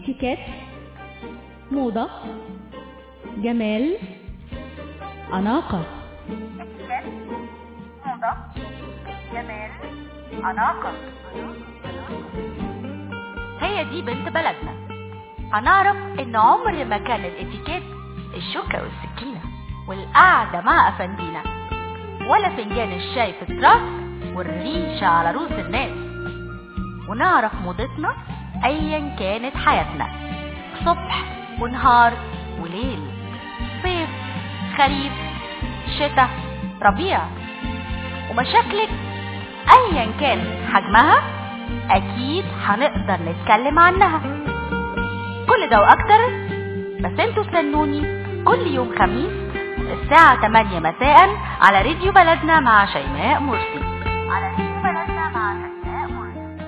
اتيكيت موضة جمال أناقة موضة جمال أناقة هي دي بنت بلدنا هنعرف ان عمر ما كان الاتيكيت الشوكة والسكينة والقعدة مع افندينا ولا فنجان الشاي في التراس والريشة على رؤوس الناس ونعرف موضتنا ايا كانت حياتنا صبح ونهار وليل صيف خريف شتاء ربيع ومشاكلك ايا كان حجمها اكيد هنقدر نتكلم عنها كل ده واكتر بس انتوا استنوني كل يوم خميس الساعة 8 مساء على راديو بلدنا مع شيماء مرسي على راديو بلدنا مع شيماء مرسي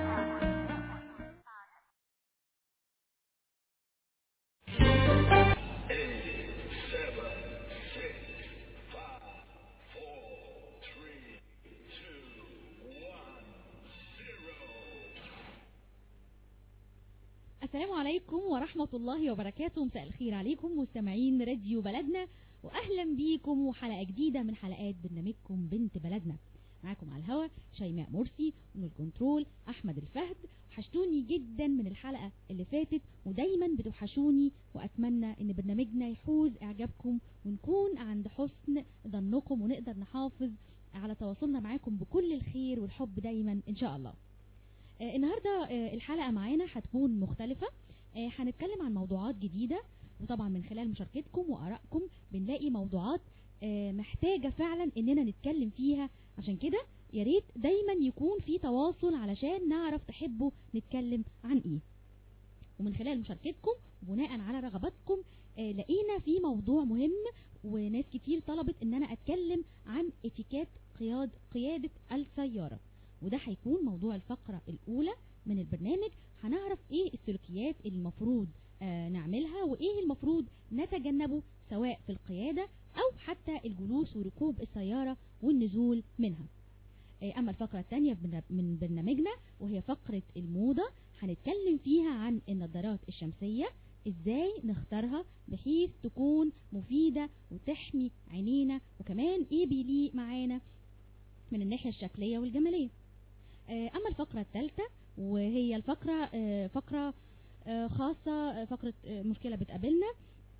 السلام عليكم ورحمة الله وبركاته مساء الخير عليكم مستمعين راديو بلدنا وأهلا بيكم وحلقة جديدة من حلقات برنامجكم بنت بلدنا معاكم على الهوا شيماء مرسي ومن الكنترول أحمد الفهد وحشتوني جدا من الحلقة اللي فاتت ودايما بتوحشوني وأتمنى إن برنامجنا يحوز إعجابكم ونكون عند حسن ظنكم ونقدر نحافظ على تواصلنا معاكم بكل الخير والحب دايما إن شاء الله آه، النهارده آه، الحلقه معانا هتكون مختلفه آه، هنتكلم عن موضوعات جديده وطبعا من خلال مشاركتكم وارائكم بنلاقي موضوعات آه، محتاجه فعلا اننا نتكلم فيها عشان كده يا ريت دايما يكون في تواصل علشان نعرف تحبوا نتكلم عن ايه ومن خلال مشاركتكم بناء على رغباتكم آه، لقينا في موضوع مهم وناس كتير طلبت ان انا اتكلم عن اتيكيت قياد قياده السياره وده هيكون موضوع الفقرة الأولى من البرنامج هنعرف إيه السلوكيات اللي المفروض آه نعملها وإيه المفروض نتجنبه سواء في القيادة أو حتى الجلوس وركوب السيارة والنزول منها آه أما الفقرة الثانية من- من برنامجنا وهي فقرة الموضة هنتكلم فيها عن النظارات الشمسية ازاي نختارها بحيث تكون مفيدة وتحمي عينينا وكمان ايه بيليق معانا من الناحية الشكلية والجمالية آه، أما الفقرة الثالثة وهي الفقرة آه، فقرة آه، خاصة آه، فقرة آه، مشكلة بتقابلنا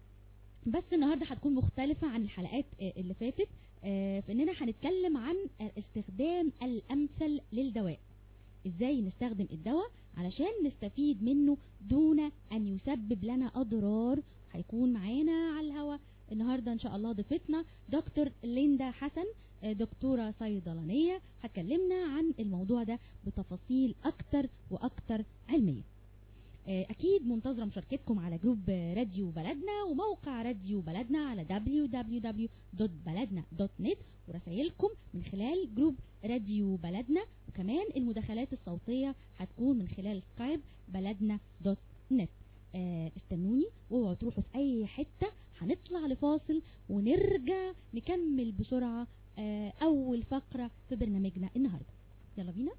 بس النهاردة هتكون مختلفة عن الحلقات آه، اللي فاتت آه، في إننا هنتكلم عن الاستخدام الأمثل للدواء إزاي نستخدم الدواء علشان نستفيد منه دون أن يسبب لنا أضرار هيكون معانا على الهوا النهاردة إن شاء الله ضيفتنا دكتور ليندا حسن آه، دكتورة صيدلانية هتكلمنا عن الموضوع ده بتفاصيل أكتر وأكتر علمية آه، أكيد منتظرة مشاركتكم على جروب آه، راديو بلدنا وموقع راديو بلدنا على www.baladna.net ورسائلكم من خلال جروب راديو بلدنا وكمان المداخلات الصوتية هتكون من خلال سكايب بلدنا دوت نت آه، استنوني واوعوا تروحوا في اي حتة هنطلع لفاصل ونرجع نكمل بسرعة آه، اول فقرة في برنامجنا النهاردة يلا بينا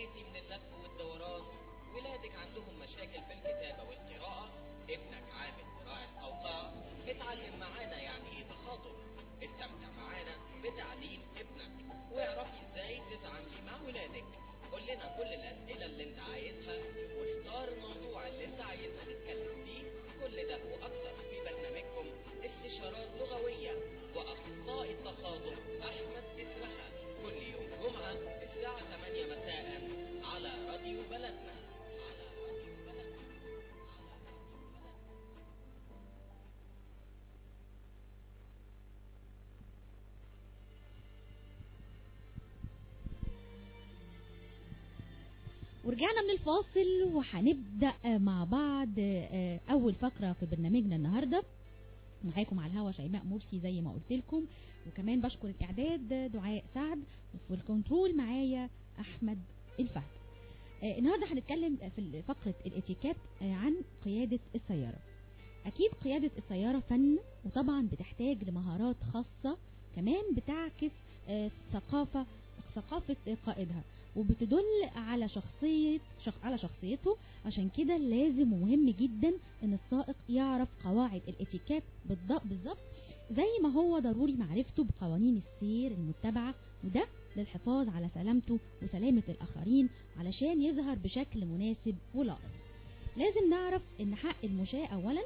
زهقتي من اللف والدوران ولادك عندهم مشاكل في الكتابة والقراءة ابنك عامل مراعي أوقاع اتعلم معانا يعني ايه تخاطب استمتع معانا بتعليم ابنك واعرفي ازاي تتعاملي مع ولادك قول لنا كل الأسئلة اللي انت عايزها واختار الموضوع اللي انت عايزنا نتكلم فيه كل ده وأكثر في برنامجكم استشارات لغوية وأخصائي التخاطب أحمد إسمها كل يوم جمعة الساعة 8 مساء على راديو بلدنا على راديو بلدنا على راديو بلدنا ورجعنا من الفاصل وهنبدأ مع بعض آه، أول فقرة في برنامجنا النهاردة معاكم على الهوا شيماء مرسي زي ما قلت لكم وكمان بشكر الإعداد دعاء سعد وفي الكنترول معايا أحمد الفهد آه، النهاردة هنتكلم في فقرة الاتيكيت آه، عن قيادة السيارة أكيد قيادة السيارة فن وطبعا بتحتاج لمهارات خاصة كمان بتعكس آه، ثقافة ثقافة قائدها وبتدل على شخصية شخ على شخصيته عشان كده لازم ومهم جدا ان السائق يعرف قواعد الاتيكيت بالضبط بالظبط زي ما هو ضروري معرفته بقوانين السير المتبعة وده للحفاظ على سلامته وسلامة الآخرين علشان يظهر بشكل مناسب ولائق لازم نعرف ان حق المشاة اولا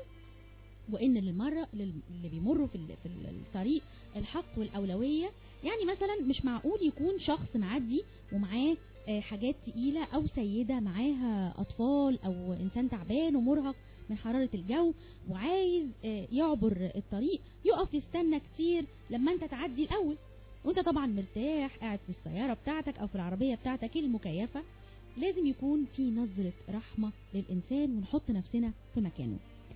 وان للمرة اللي بيمروا في ال- في الطريق الحق والاولويه يعني مثلا مش معقول يكون شخص معدي ومعاه آه، حاجات تقيله او سيده معاها اطفال او انسان تعبان ومرهق من حراره الجو وعايز آه، يعبر الطريق يقف يستنى كتير لما انت تعدي الاول وانت طبعا مرتاح قاعد في السياره بتاعتك او في العربيه بتاعتك المكيفه لازم يكون في نظره رحمه للانسان ونحط نفسنا في مكانه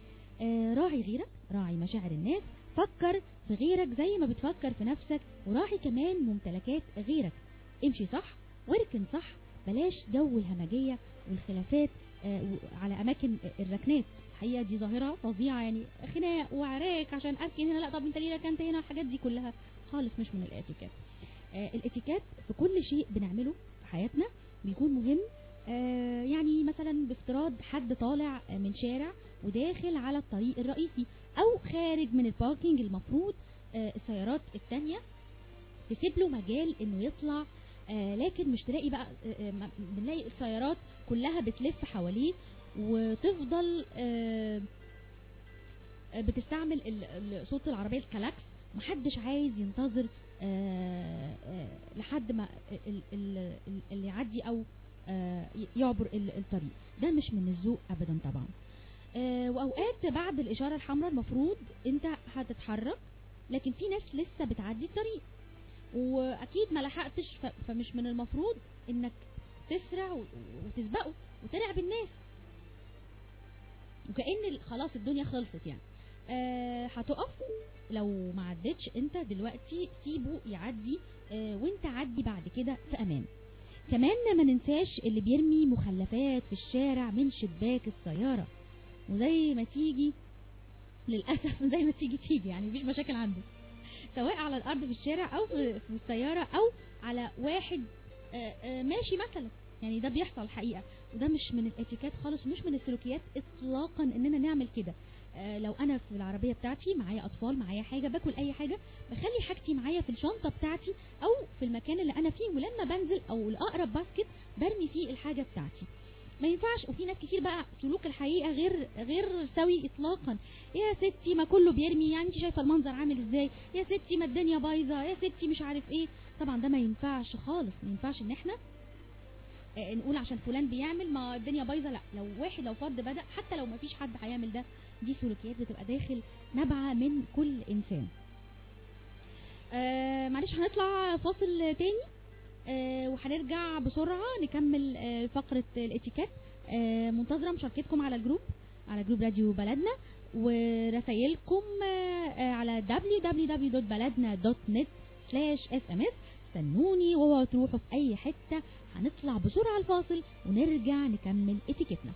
آه، راعي غيرك راعي مشاعر الناس فكر في غيرك زي ما بتفكر في نفسك وراعي كمان ممتلكات غيرك امشي صح واركن صح بلاش جو الهمجية والخلافات آه، و- على أماكن الركنات الحقيقة دي ظاهرة فظيعة يعني خناق وعراك عشان أركن هنا لا طب أنت ليه ركنت هنا الحاجات دي كلها خالص مش من الاتيكيت آه، الاتيكيت في كل شيء بنعمله في حياتنا بيكون مهم آه، يعني مثلا بافتراض حد طالع آه، من شارع وداخل على الطريق الرئيسي او خارج من الباركينج المفروض آه، السيارات التانية تسيب له مجال انه يطلع آه، لكن مش تلاقي بقى آه، آه، م- بنلاقي السيارات كلها بتلف حواليه وتفضل آه، آه، بتستعمل ال- ال- صوت العربية الكلاكس محدش عايز ينتظر آه، آه، لحد ما ال- ال- ال- اللي يعدي او آه، ي- يعبر ال- الطريق ده مش من الذوق ابدا طبعا آه، واوقات بعد الاشاره الحمراء المفروض انت هتتحرك لكن في ناس لسه بتعدي الطريق واكيد ما لحقتش ف- فمش من المفروض انك تسرع و- وتسبقه وترعب الناس وكأن ال- خلاص الدنيا خلصت يعني آه، هتقف لو ما عدتش انت دلوقتي سيبه يعدي آه، وانت عدي بعد كده في امان كمان ما ننساش اللي بيرمي مخلفات في الشارع من شباك السيارة وزي ما تيجي للأسف زي ما تيجي تيجي يعني مفيش مشاكل عنده سواء على الأرض في الشارع أو في في السيارة أو على واحد آه، آه، ماشي مثلا يعني ده بيحصل حقيقة وده مش من الاتيكيت خالص ومش من السلوكيات اطلاقا اننا نعمل كده آه، لو انا في العربيه بتاعتي معايا اطفال معايا حاجه باكل اي حاجه بخلي حاجتي معايا في الشنطه بتاعتي او في المكان اللي انا فيه ولما بنزل او الاقرب باسكت برمي فيه الحاجه بتاعتي ما ينفعش وفي ناس كتير بقى سلوك الحقيقه غير غير سوي اطلاقا يا ستي ما كله بيرمي يعني انت شايفه المنظر عامل ازاي يا ستي ما الدنيا بايظه يا ستي مش عارف ايه طبعا ده ما ينفعش خالص ما ينفعش ان احنا آه، نقول عشان فلان بيعمل ما الدنيا بايظه لا لو واحد لو فرد بدا حتى لو ما فيش حد هيعمل ده دي سلوكيات بتبقى داخل نابعه من كل انسان آه معلش هنطلع فاصل تاني آه وهنرجع بسرعه نكمل آه فقره الاتيكيت آه منتظره مشاركتكم على الجروب على جروب راديو بلدنا ورسايلكم آه آه على www.baladna.net sms استنوني واوعوا تروحوا في اي حته هنطلع بسرعه الفاصل ونرجع نكمل اتيكيتنا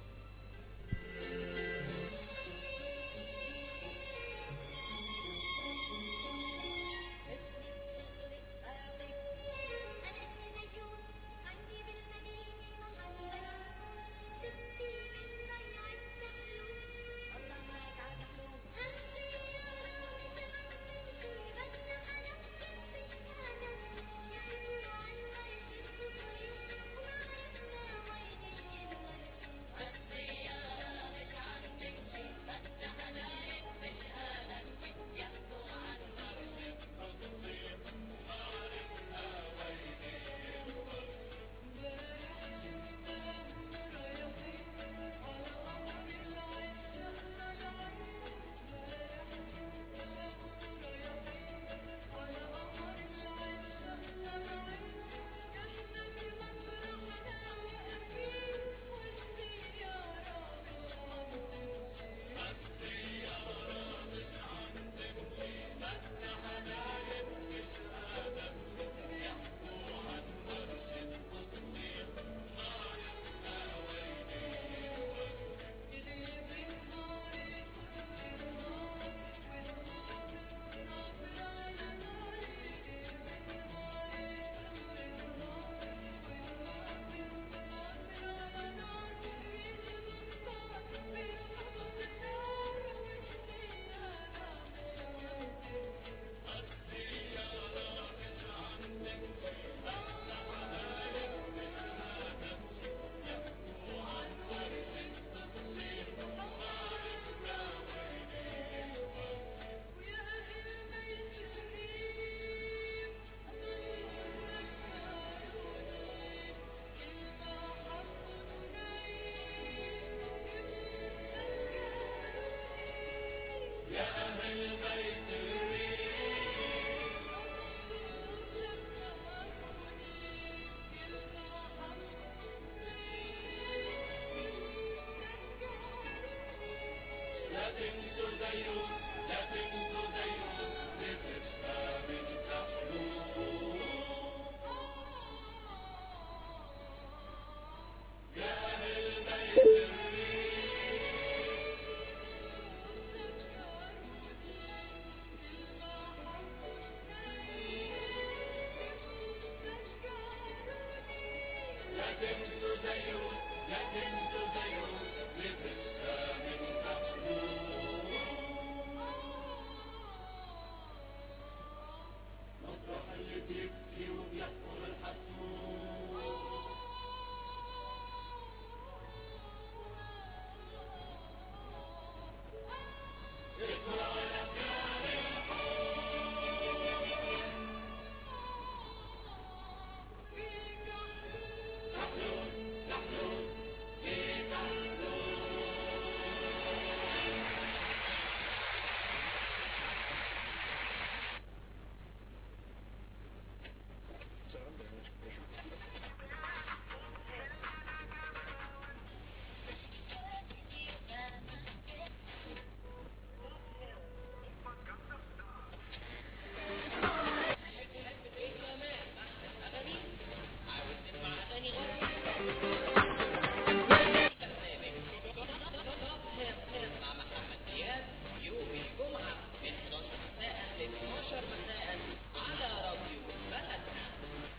أنا من نجوم عندي بالمدينة مع محمد دياب يوم الجمعة من 11 مساء ل 12 مساء على راديو بلدنا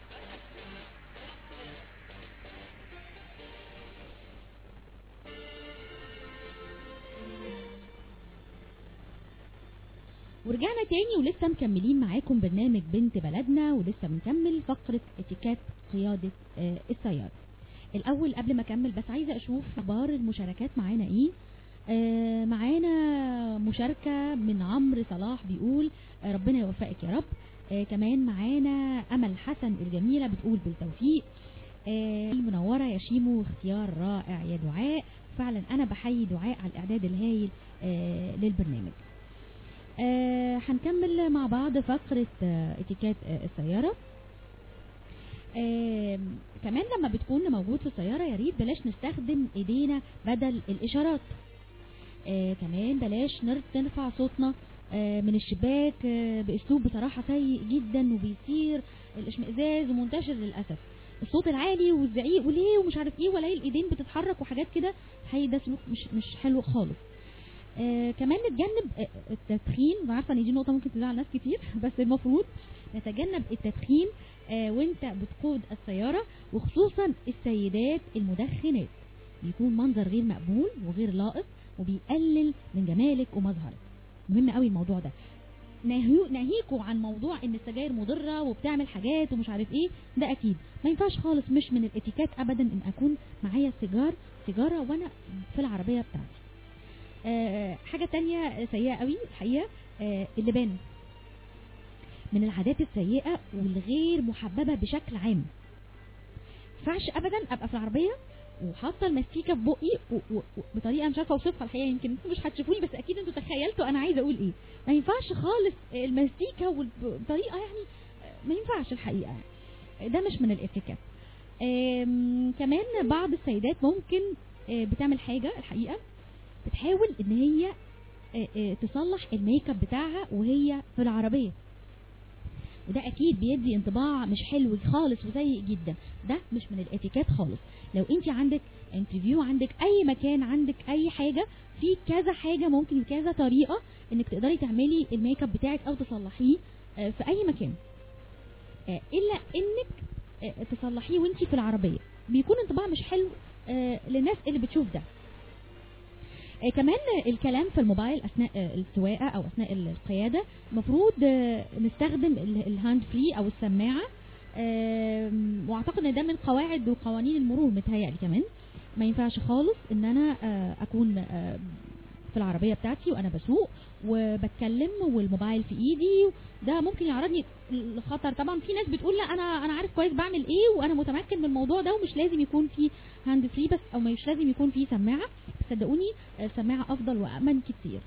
ورجعنا تاني ولسه مكملين معاكم برنامج بنت بلدنا ولسه بنكمل فقرة اتيكات قيادة آه، السيارة الأول قبل ما أكمل بس عايزة أشوف أخبار المشاركات معانا إيه آه، معانا مشاركة من عمرو صلاح بيقول آه، ربنا يوفقك يا رب آه، كمان معانا أمل حسن الجميلة بتقول بالتوفيق آه، منورة يا شيمو اختيار رائع يا دعاء فعلا أنا بحيي دعاء على الإعداد الهايل آه، للبرنامج آه، هنكمل مع بعض فقرة آه، اتيكات آه، السيارة آه، كمان لما بتكون موجود في السيارة يا ريت بلاش نستخدم ايدينا بدل الاشارات آه، كمان بلاش نر- نرفع صوتنا آه، من الشباك آه، باسلوب بصراحة سيء جدا وبيثير الاشمئزاز ومنتشر للاسف الصوت العالي والزعيق وليه ومش عارف ايه ولاقي الايدين بتتحرك وحاجات كده هي ده سلوك مش مش حلو خالص آه كمان نتجنب آه، التدخين انا عارفه ان دي نقطه ممكن تزعل ناس كتير بس المفروض نتجنب التدخين آه وانت بتقود السياره وخصوصا السيدات المدخنات بيكون منظر غير مقبول وغير لائق وبيقلل من جمالك ومظهرك مهم قوي الموضوع ده نهيو ناهيكوا عن موضوع ان السجاير مضره وبتعمل حاجات ومش عارف ايه ده اكيد ما ينفعش خالص مش من الاتيكيت ابدا ان اكون معايا سيجار سيجاره وانا في العربيه بتاعتي آه، حاجة تانية سيئة قوي الحقيقة آه، اللبان من العادات السيئة والغير محببة بشكل عام ينفعش ابدا ابقى في العربية وحاطه المستيكه في بقي و- و- و- بطريقه مش عارفه اوصفها الحقيقه يمكن انتوا مش هتشوفوني بس اكيد انتوا تخيلتوا انا عايزه اقول ايه ما ينفعش خالص المستيكه والطريقه يعني ما ينفعش الحقيقه ده مش من الاتيكيت آم، كمان بعض السيدات ممكن آه، بتعمل حاجه الحقيقه بتحاول ان هي آه، آه، تصلح الميك اب بتاعها وهي في العربيه وده اكيد بيدي انطباع مش حلو خالص وسيء جدا ده مش من الاتيكيت خالص لو انت عندك انترفيو عندك اي مكان عندك اي حاجه في كذا حاجه ممكن كذا طريقه انك تقدري تعملي الميك اب بتاعك او تصلحيه آه، في اي مكان آه، الا انك آه، تصلحيه وانت في العربيه بيكون انطباع مش حلو آه، للناس اللي بتشوف ده آه، كمان الكلام في الموبايل اثناء آه، السواقه او اثناء القياده المفروض آه، نستخدم ال- الهاند فري او السماعه آم، واعتقد ان ده من قواعد وقوانين المرور متهيألي كمان ما ينفعش خالص ان انا آه، اكون آه، في العربيه بتاعتي وانا بسوق وبتكلم والموبايل في ايدي ده ممكن يعرضني لخطر طبعا في ناس بتقول لا انا انا عارف كويس بعمل ايه وانا متمكن من الموضوع ده ومش لازم يكون في هاند فري بس او مش لازم يكون في سماعه صدقوني آه، السماعه افضل وامن كتير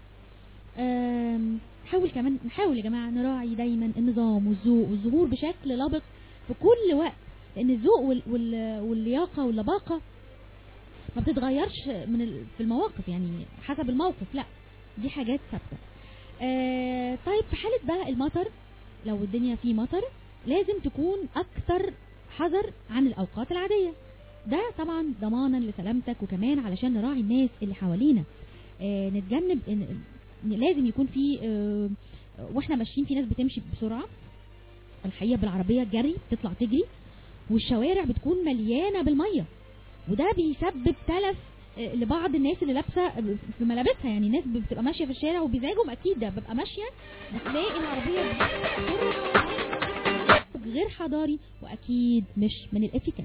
آم، حاول كمان نحاول يا جماعه نراعي دايما النظام والذوق والظهور بشكل لبق في كل وقت لان الذوق وال- وال- واللياقه واللباقه ما بتتغيرش من ال- في المواقف يعني حسب الموقف لا دي حاجات ثابته آه طيب في حاله بقى المطر لو الدنيا فيه مطر لازم تكون اكثر حذر عن الاوقات العاديه ده طبعا ضمانا لسلامتك وكمان علشان نراعي الناس اللي حوالينا آه نتجنب ان إن لازم يكون في آه واحنا ماشيين في ناس بتمشي بسرعه الحقيقه بالعربيه جري بتطلع تجري والشوارع بتكون مليانه بالميه وده بيسبب تلف آه، لبعض الناس اللي لابسه في ملابسها يعني ناس بتبقى ماشيه في الشارع وبيزعجهم اكيد ده ببقى ماشيه بتلاقي العربيه بتسرع غير حضاري واكيد مش من الاتيكيت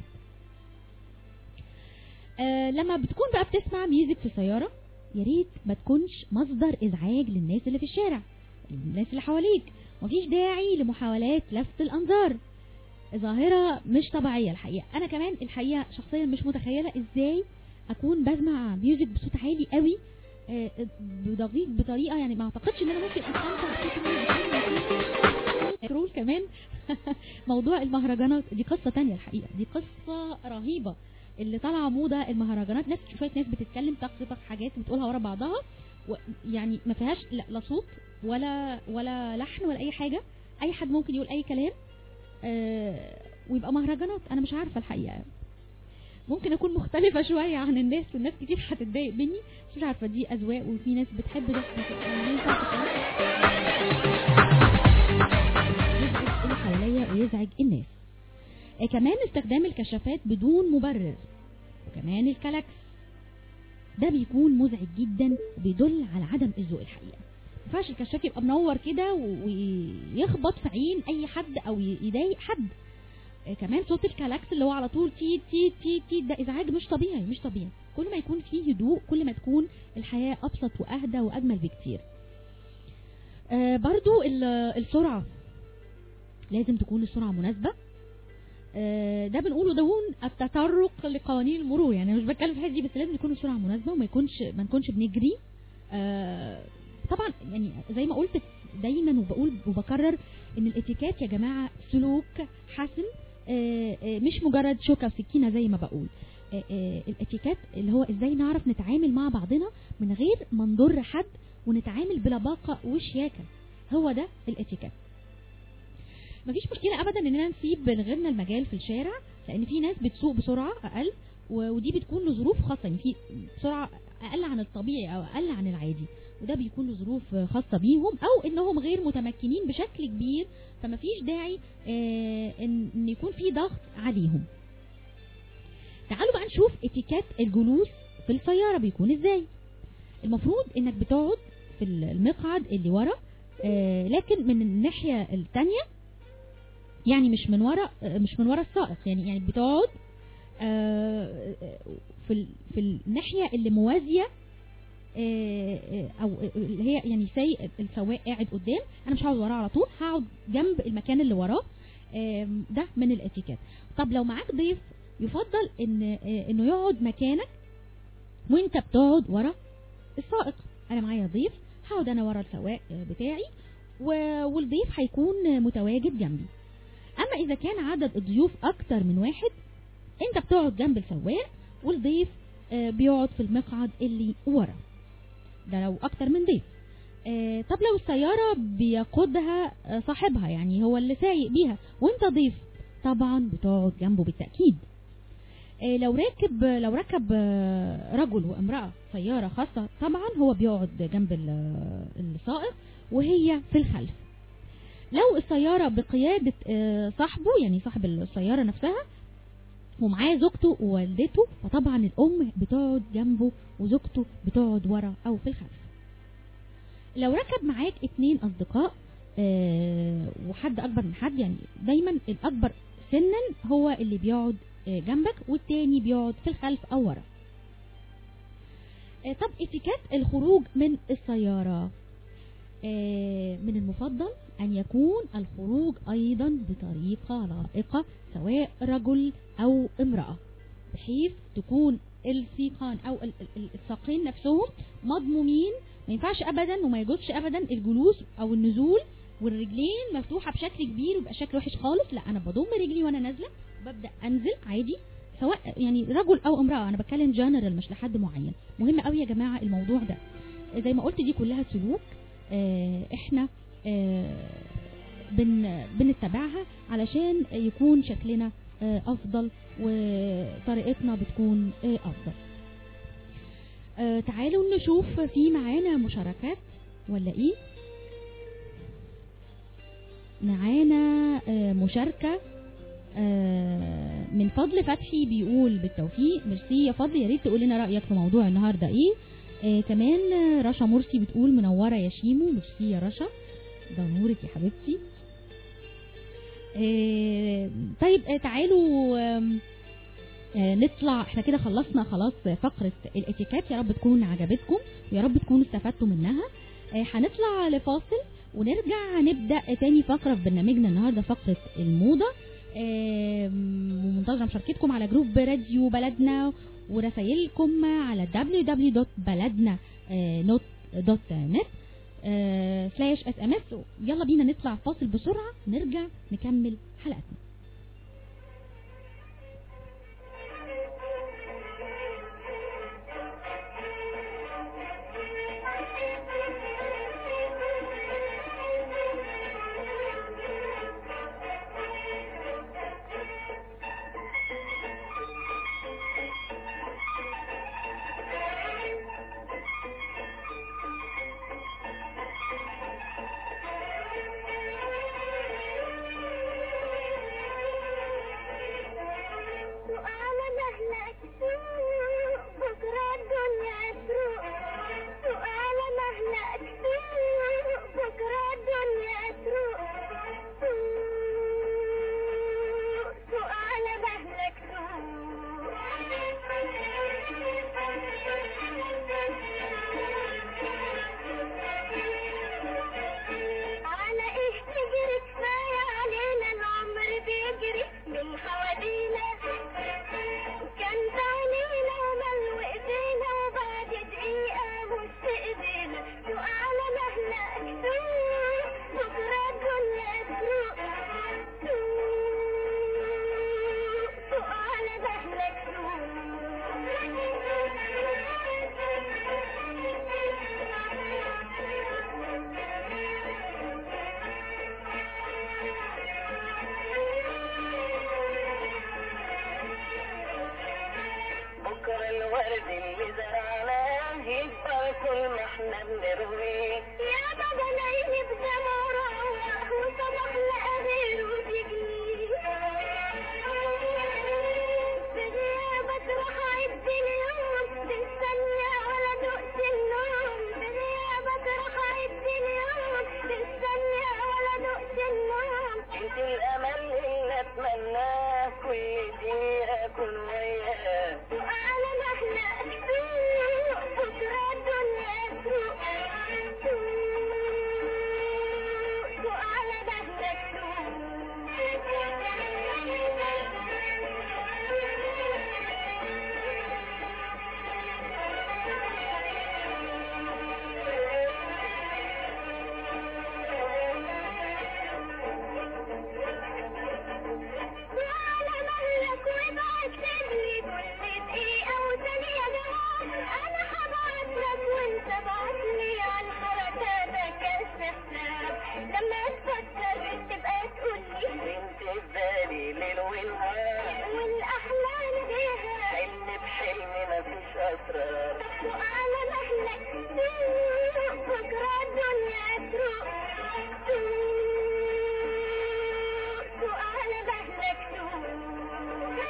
آه لما بتكون بقى بتسمع ميوزك في السياره يا ريت ما تكونش مصدر ازعاج للناس اللي في الشارع الناس اللي حواليك مفيش داعي لمحاولات لفت الانظار ظاهرة مش طبيعية الحقيقة أنا كمان الحقيقة شخصيا مش متخيلة إزاي أكون بسمع ميوزك بصوت عالي قوي آه، بدقيق بطريقة يعني ما أعتقدش إن أنا ممكن أستمتع بصوت الميوزك رول كمان موضوع المهرجانات دي قصة تانية الحقيقة دي قصة رهيبة اللي طالعة موضة المهرجانات ناس شوية ناس بتتكلم تقصف حاجات بتقولها ورا بعضها يعني ما فيهاش لا لا صوت ولا ولا لحن ولا أي حاجة أي حد ممكن يقول أي كلام آه، ويبقى مهرجانات انا مش عارفه الحقيقه ممكن اكون مختلفه شويه عن الناس والناس كتير هتتضايق مني بس مش عارفه دي اذواق وفي ناس بتحب ده يزعج اللي حواليا ويزعج الناس آه، كمان استخدام الكشافات بدون مبرر وكمان الكلاكس ده بيكون مزعج جدا وبيدل على عدم الذوق الحقيقه ما ينفعش الكشاف يبقى منور كده و- ويخبط في عين اي حد او ي- يضايق حد آه، كمان صوت الكلاكس اللي هو على طول تي تي تي تي ده ازعاج مش طبيعي مش طبيعي كل ما يكون فيه هدوء كل ما تكون الحياة ابسط واهدى واجمل بكتير آه، برضو ال- السرعة لازم تكون السرعة مناسبة آه، ده بنقوله دون التطرق لقوانين المرور يعني أنا مش بتكلم في الحته دي بس لازم يكون السرعه مناسبه وما يكونش ما نكونش بنجري آه، طبعا يعني زي ما قلت دايما وبقول وبكرر ان الاتيكيت يا جماعه سلوك حسن آه، آه، مش مجرد شوكه وسكينه زي ما بقول آه، آه، الاتيكيت اللي هو ازاي نعرف نتعامل مع بعضنا من غير ما نضر حد ونتعامل بلباقه وشياكه هو ده الاتيكيت مفيش مشكله ابدا اننا نسيب لغيرنا المجال في الشارع لان في ناس بتسوق بسرعه اقل و- ودي بتكون لظروف خاصه يعني في سرعه اقل عن الطبيعي او اقل عن العادي وده بيكون لظروف خاصه بيهم او انهم غير متمكنين بشكل كبير فما فيش داعي آه، ان إن يكون في ضغط عليهم تعالوا بقى نشوف اتيكيت الجلوس في السياره بيكون ازاي المفروض انك بتقعد في المقعد اللي ورا آه، لكن من الناحيه الثانيه يعني مش من ورا آه، مش من ورا السائق يعني يعني بتقعد آه، في ال- في الناحيه اللي موازيه آه، آه، او اللي هي يعني سي السواق قاعد قدام انا مش هقعد وراه على طول هقعد جنب المكان اللي وراه آم، ده من الاتيكيت طب لو معاك ضيف يفضل ان آه، انه يقعد مكانك وانت بتقعد ورا السائق انا معايا ضيف هقعد انا ورا السواق آه، بتاعي و- والضيف هيكون متواجد جنبي اما اذا كان عدد الضيوف اكتر من واحد انت بتقعد جنب السواق والضيف آه، بيقعد في المقعد اللي ورا ده لو اكتر من ضيف آه، طب لو السيارة بيقودها آه، صاحبها يعني هو اللي سايق بيها وانت ضيف طبعا بتقعد جنبه بالتأكيد آه، لو راكب لو ركب آه، رجل وامرأة سيارة خاصة طبعا هو بيقعد جنب ال- السائق وهي في الخلف لو السيارة بقيادة آه، صاحبه يعني صاحب السيارة نفسها ومعاه زوجته ووالدته فطبعا الأم بتقعد جنبه وزوجته بتقعد ورا أو في الخلف لو ركب معاك اتنين أصدقاء آه، وحد أكبر من حد يعني دايما الأكبر سنا هو اللي بيقعد آه، جنبك والتاني بيقعد في الخلف أو ورا آه، طب اتيكيت الخروج من السيارة آه، من المفضل أن يكون الخروج أيضا بطريقة لائقة سواء رجل أو امرأة بحيث تكون السيقان أو ال- ال- الساقين نفسهم مضمومين ما ينفعش أبدا وما يجوزش أبدا الجلوس أو النزول والرجلين مفتوحة بشكل كبير ويبقى شكل وحش خالص لا أنا بضم رجلي وأنا نازلة وببدأ أنزل عادي سواء يعني رجل أو امرأة أنا بتكلم جنرال مش لحد معين مهم قوي يا جماعة الموضوع ده زي ما قلت دي كلها سلوك آه، احنا آه، بن بنتبعها علشان يكون شكلنا آه، افضل وطريقتنا بتكون آه، افضل آه، تعالوا نشوف في معانا مشاركات ولا ايه معانا آه، مشاركة آه، من فضل فتحي بيقول بالتوفيق ميرسي يا فضل يا ريت تقول لنا رايك في موضوع النهارده ايه آه كمان آه، رشا مرسي بتقول منوره يا شيمو ميرسي يا رشا ده نورك يا حبيبتي آه طيب آه تعالوا آم، آه نطلع احنا كده خلصنا خلاص فقرة الاتيكات يا رب تكون عجبتكم ويا رب تكونوا استفدتوا منها آه هنطلع لفاصل ونرجع نبدأ تاني فقرة في برنامجنا النهاردة فقرة الموضة آم، ومنتظرة مشاركتكم على جروب راديو بلدنا ورسائلكم على www.baladna.net سلاش اس ام اس يلا بينا نطلع فاصل بسرعة نرجع نكمل حلقتنا سؤال مهلك سوق بكرة الدنيا تروق سؤال مهلك سوق بكرة الدنيا تروق سوق سؤال مهلك على ايه تجري كفاية علينا العمر بيجري من حوالينا كان تعنينا وملو ايدينا وبعد دقيقة مش ايدينا سؤال مهلك سوق بكرة الدنيا تروق سوق سؤال مهلك بكرة الورد اللي زرعناه يكبر كل ما احنا بنرويه يا بابا نايم بدمع وروح وصبح لقى غيره بيجي بغيابك راح اعد اليوم تستنى ولا دقت النوم بغيابك راح اعد اليوم تستنى ولا دقت النوم انت الامل اللي اتمناه كل دقيقة اكون وياه سؤال مهلك سوق بكرة الدنيا تروق سوق سؤال مهلك سؤال مهلك وابعت لي كل دقيقة وثانية جواب أنا هبعت لك وأنت بعت لي عن حركاتك استحساب لما تفكر تبقى تقول لي انت في بالي ليل ونهار والأحلام بيها حلم بحلمي مفيش اسرار سؤال مهلك سوق بكرة الدنيا تروق سوق سؤال مهلك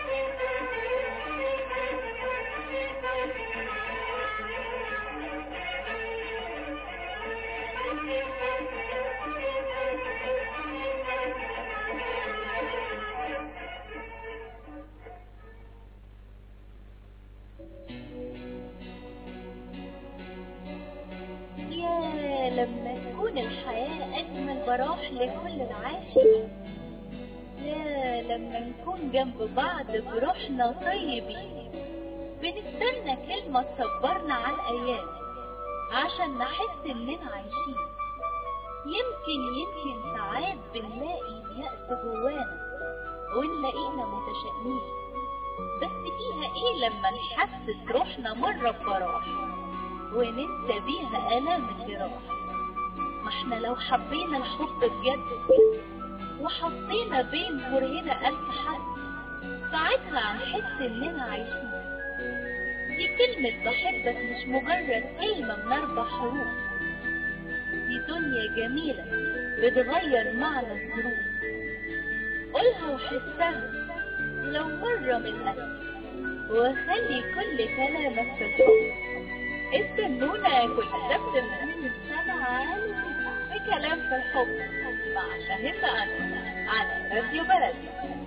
يا لما تكون الحياة أجمل براح لكل العاشقين يا لما نكون جنب بعض بروحنا طيبين بنستنى كلمة تصبرنا على الأيام عشان نحس إننا عايشين يمكن يمكن ساعات بنلاقي اليأس جوانا ونلاقينا متشائمين بس فيها ايه لما نحسس روحنا مرة بفراح وننسى بيها آلام الجراح ما احنا لو حبينا الحب بجد وحطينا بين كرهنا ألف حد ساعتها هنحس إننا عايشين دي كلمة بحبك مش مجرد كلمة من أربع حروف دي دنيا جميلة بتغير معنى الظروف قولها وحسها لو مرة من قلبك وخلي كل كلامك في الحب استنونا كل سبت من سبعة في كلام في الحب مع شاهد أنا على راديو بلدي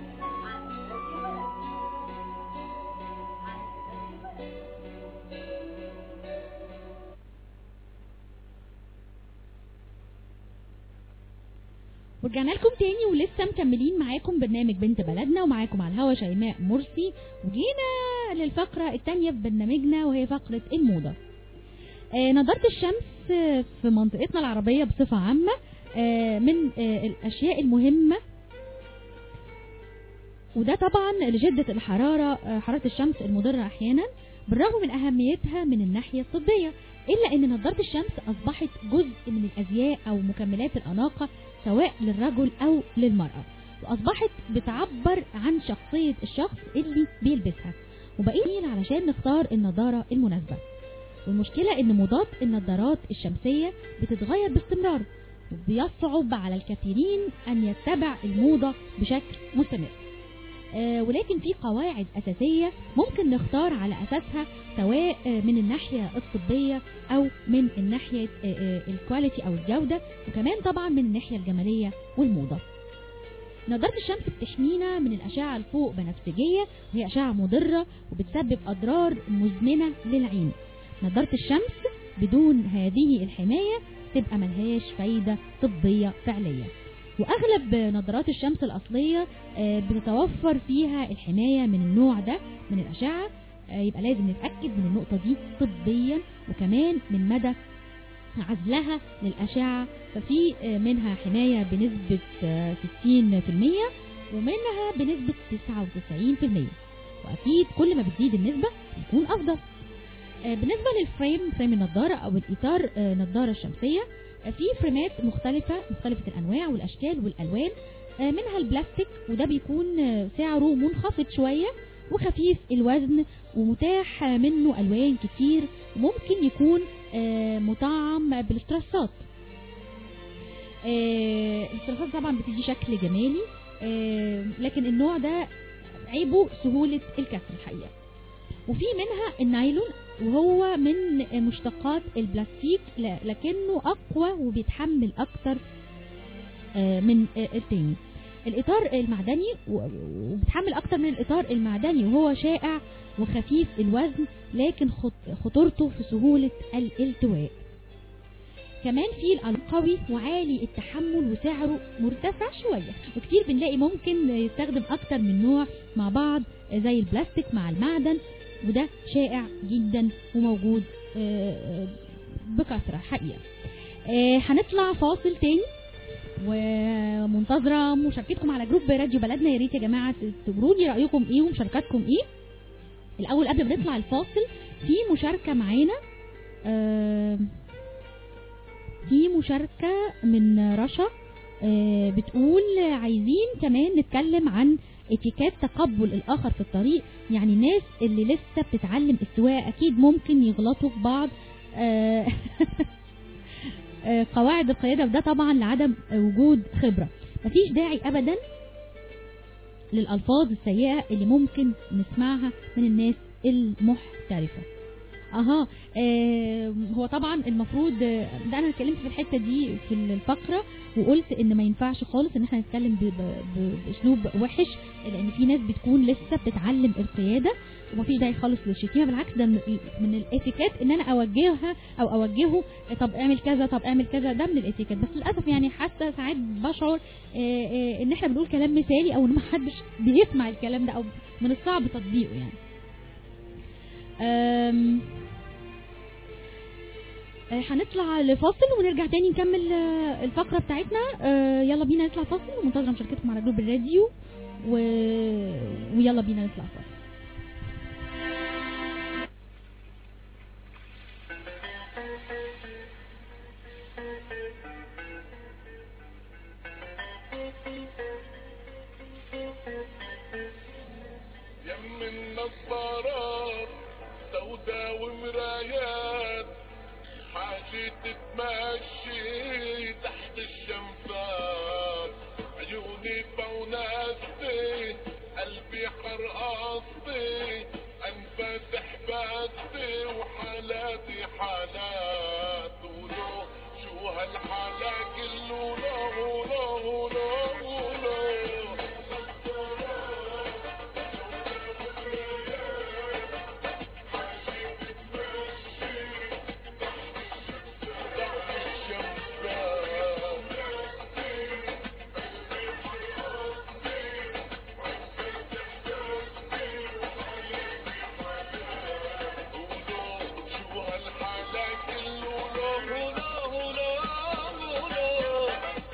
ورجعنا لكم تاني ولسه مكملين معاكم برنامج بنت بلدنا ومعاكم على الهوا شيماء مرسي وجينا للفقرة التانية في برنامجنا وهي فقرة الموضة آه نضارة الشمس آه، في منطقتنا العربية بصفة عامة آه من آه الأشياء المهمة وده طبعا لشدة الحرارة آه، حرارة الشمس المضرة أحيانا بالرغم من أهميتها من الناحية الطبية إلا أن نضارة الشمس أصبحت جزء من الأزياء أو مكملات الأناقة سواء للرجل أو للمرأة وأصبحت بتعبر عن شخصية الشخص اللي بيلبسها وبقيين علشان نختار النضارة المناسبة والمشكلة إن موضات النضارات الشمسية بتتغير باستمرار وبيصعب على الكثيرين أن يتبع الموضة بشكل مستمر آه، ولكن في قواعد أساسية ممكن نختار على أساسها سواء آه، من الناحية الطبية أو من الناحية آه، آه، الكواليتي أو الجودة وكمان طبعا من الناحية الجمالية والموضة نضارة الشمس بتحمينا من الأشعة الفوق بنفسجية وهي أشعة مضرة وبتسبب أضرار مزمنة للعين نضارة الشمس بدون هذه الحماية تبقى ملهاش فايدة طبية فعلية واغلب نظارات الشمس الاصليه آه، بتتوفر فيها الحمايه من النوع ده من الاشعه آه، يبقى لازم نتاكد من النقطه دي طبيا وكمان من مدى عزلها للاشعه ففي آه، منها حمايه بنسبه آه، 60% ومنها بنسبه 99% واكيد كل ما بتزيد النسبه بيكون افضل آه، بالنسبه للفريم فريم النضاره او الاطار آه، النضاره الشمسيه في فريمات مختلفة مختلفة الأنواع والأشكال والألوان آه، منها البلاستيك وده بيكون آه، سعره منخفض شوية وخفيف الوزن ومتاح آه، منه ألوان كتير وممكن يكون آه، مطعم بالاسترسات آه، الاسترسات طبعا بتدي شكل جمالي آه، لكن النوع ده عيبه سهولة الكسر الحقيقة وفي منها النايلون وهو من مشتقات البلاستيك ل- لكنه اقوى وبيتحمل اكتر آه، من آه، التاني الاطار المعدني و- وبيتحمل اكتر من الاطار المعدني وهو شائع وخفيف الوزن لكن خط- خطورته في سهولة الالتواء كمان في القوي وعالي التحمل وسعره مرتفع شوية وكتير بنلاقي ممكن يستخدم أكتر من نوع مع بعض زي البلاستيك مع المعدن وده شائع جدا وموجود آه، آه، بكثرة حقيقة آه، هنطلع فاصل تاني ومنتظرة مشاركتكم على جروب راديو بلدنا يا ريت يا جماعة تقولوا لي رأيكم ايه ومشاركاتكم ايه الأول قبل ما نطلع الفاصل في مشاركة معانا آه، في مشاركة من رشا آه، بتقول عايزين كمان نتكلم عن اتيكات تقبل الآخر في الطريق يعني الناس اللي لسه بتتعلم السواقة أكيد ممكن يغلطوا في بعض آه، آه، قواعد القيادة وده طبعا لعدم وجود خبرة مفيش داعي أبدا للألفاظ السيئة اللي ممكن نسمعها من الناس المحترفة اها آه هو طبعا المفروض آه، ده انا اتكلمت في الحته دي في الفقره وقلت ان ما ينفعش خالص ان احنا نتكلم ب- ب- ب- باسلوب وحش لان في ناس بتكون لسه بتتعلم القياده ومفيش داعي خالص للشتيمه بالعكس ده من, من الاتيكيت ان انا اوجهها او اوجهه آه، طب اعمل كذا طب اعمل كذا ده من الاتيكيت بس للاسف يعني حتى ساعات بشعر آه، آه، ان احنا بنقول كلام مثالي او ان ما حدش بيسمع الكلام ده او من الصعب تطبيقه يعني أم آه، هنطلع لفاصل ونرجع تاني نكمل آه، الفقرة بتاعتنا آه، يلا بينا نطلع فاصل ومنتظرة مشاركتكم على جروب الراديو و... ويلا بينا نطلع فاصل يم النظارات سودا ومرايات حاجة تتمشي تحت الشمسات عيوني بوناس قلبي حرقصتي انفتح بسي وحالاتي حالات ولو شو هالحالا كله لو لو لو لو شو هالحالا كله لو لو لو لو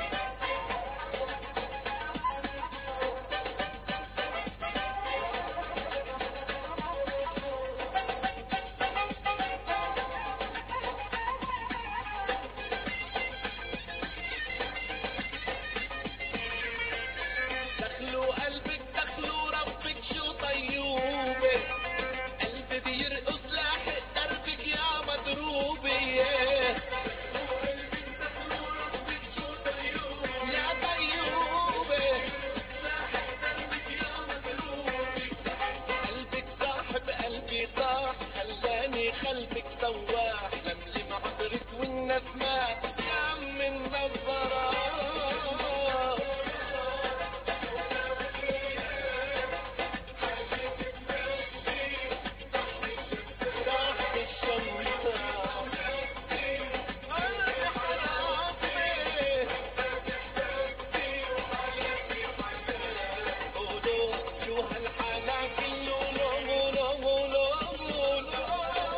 دخلوا قلبك دخلوا ربك شو طيوبة قلبي بيرقص لاحق دربك يا مضروبة يا طيوبة قلبك صاحب قلبي طاح خلاني خلبك سواح لملم عطرك والنسمات يا عم النظرات تحت الشمس أنا حرامي قولوا شو هالحالا كله لو لو لو لو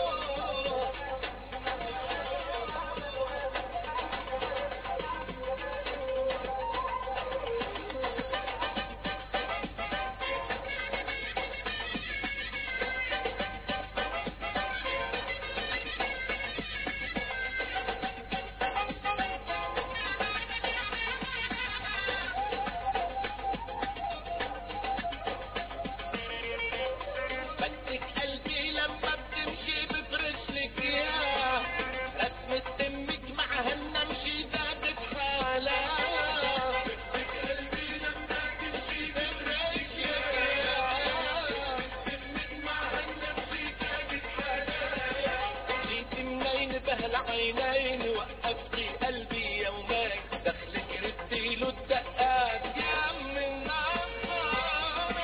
بدك قلبي لما بتمشي بفرش لك اياه رسمة دمك مع هالنمشي زادت حالة بدك قلبي لما تمشي بفرش لك اياه دمك مع هالنمشي زادت حالة جيت منين بهالعينين وقفتي قلبي يومين دخلك ردي له الدقات يا عم النصارى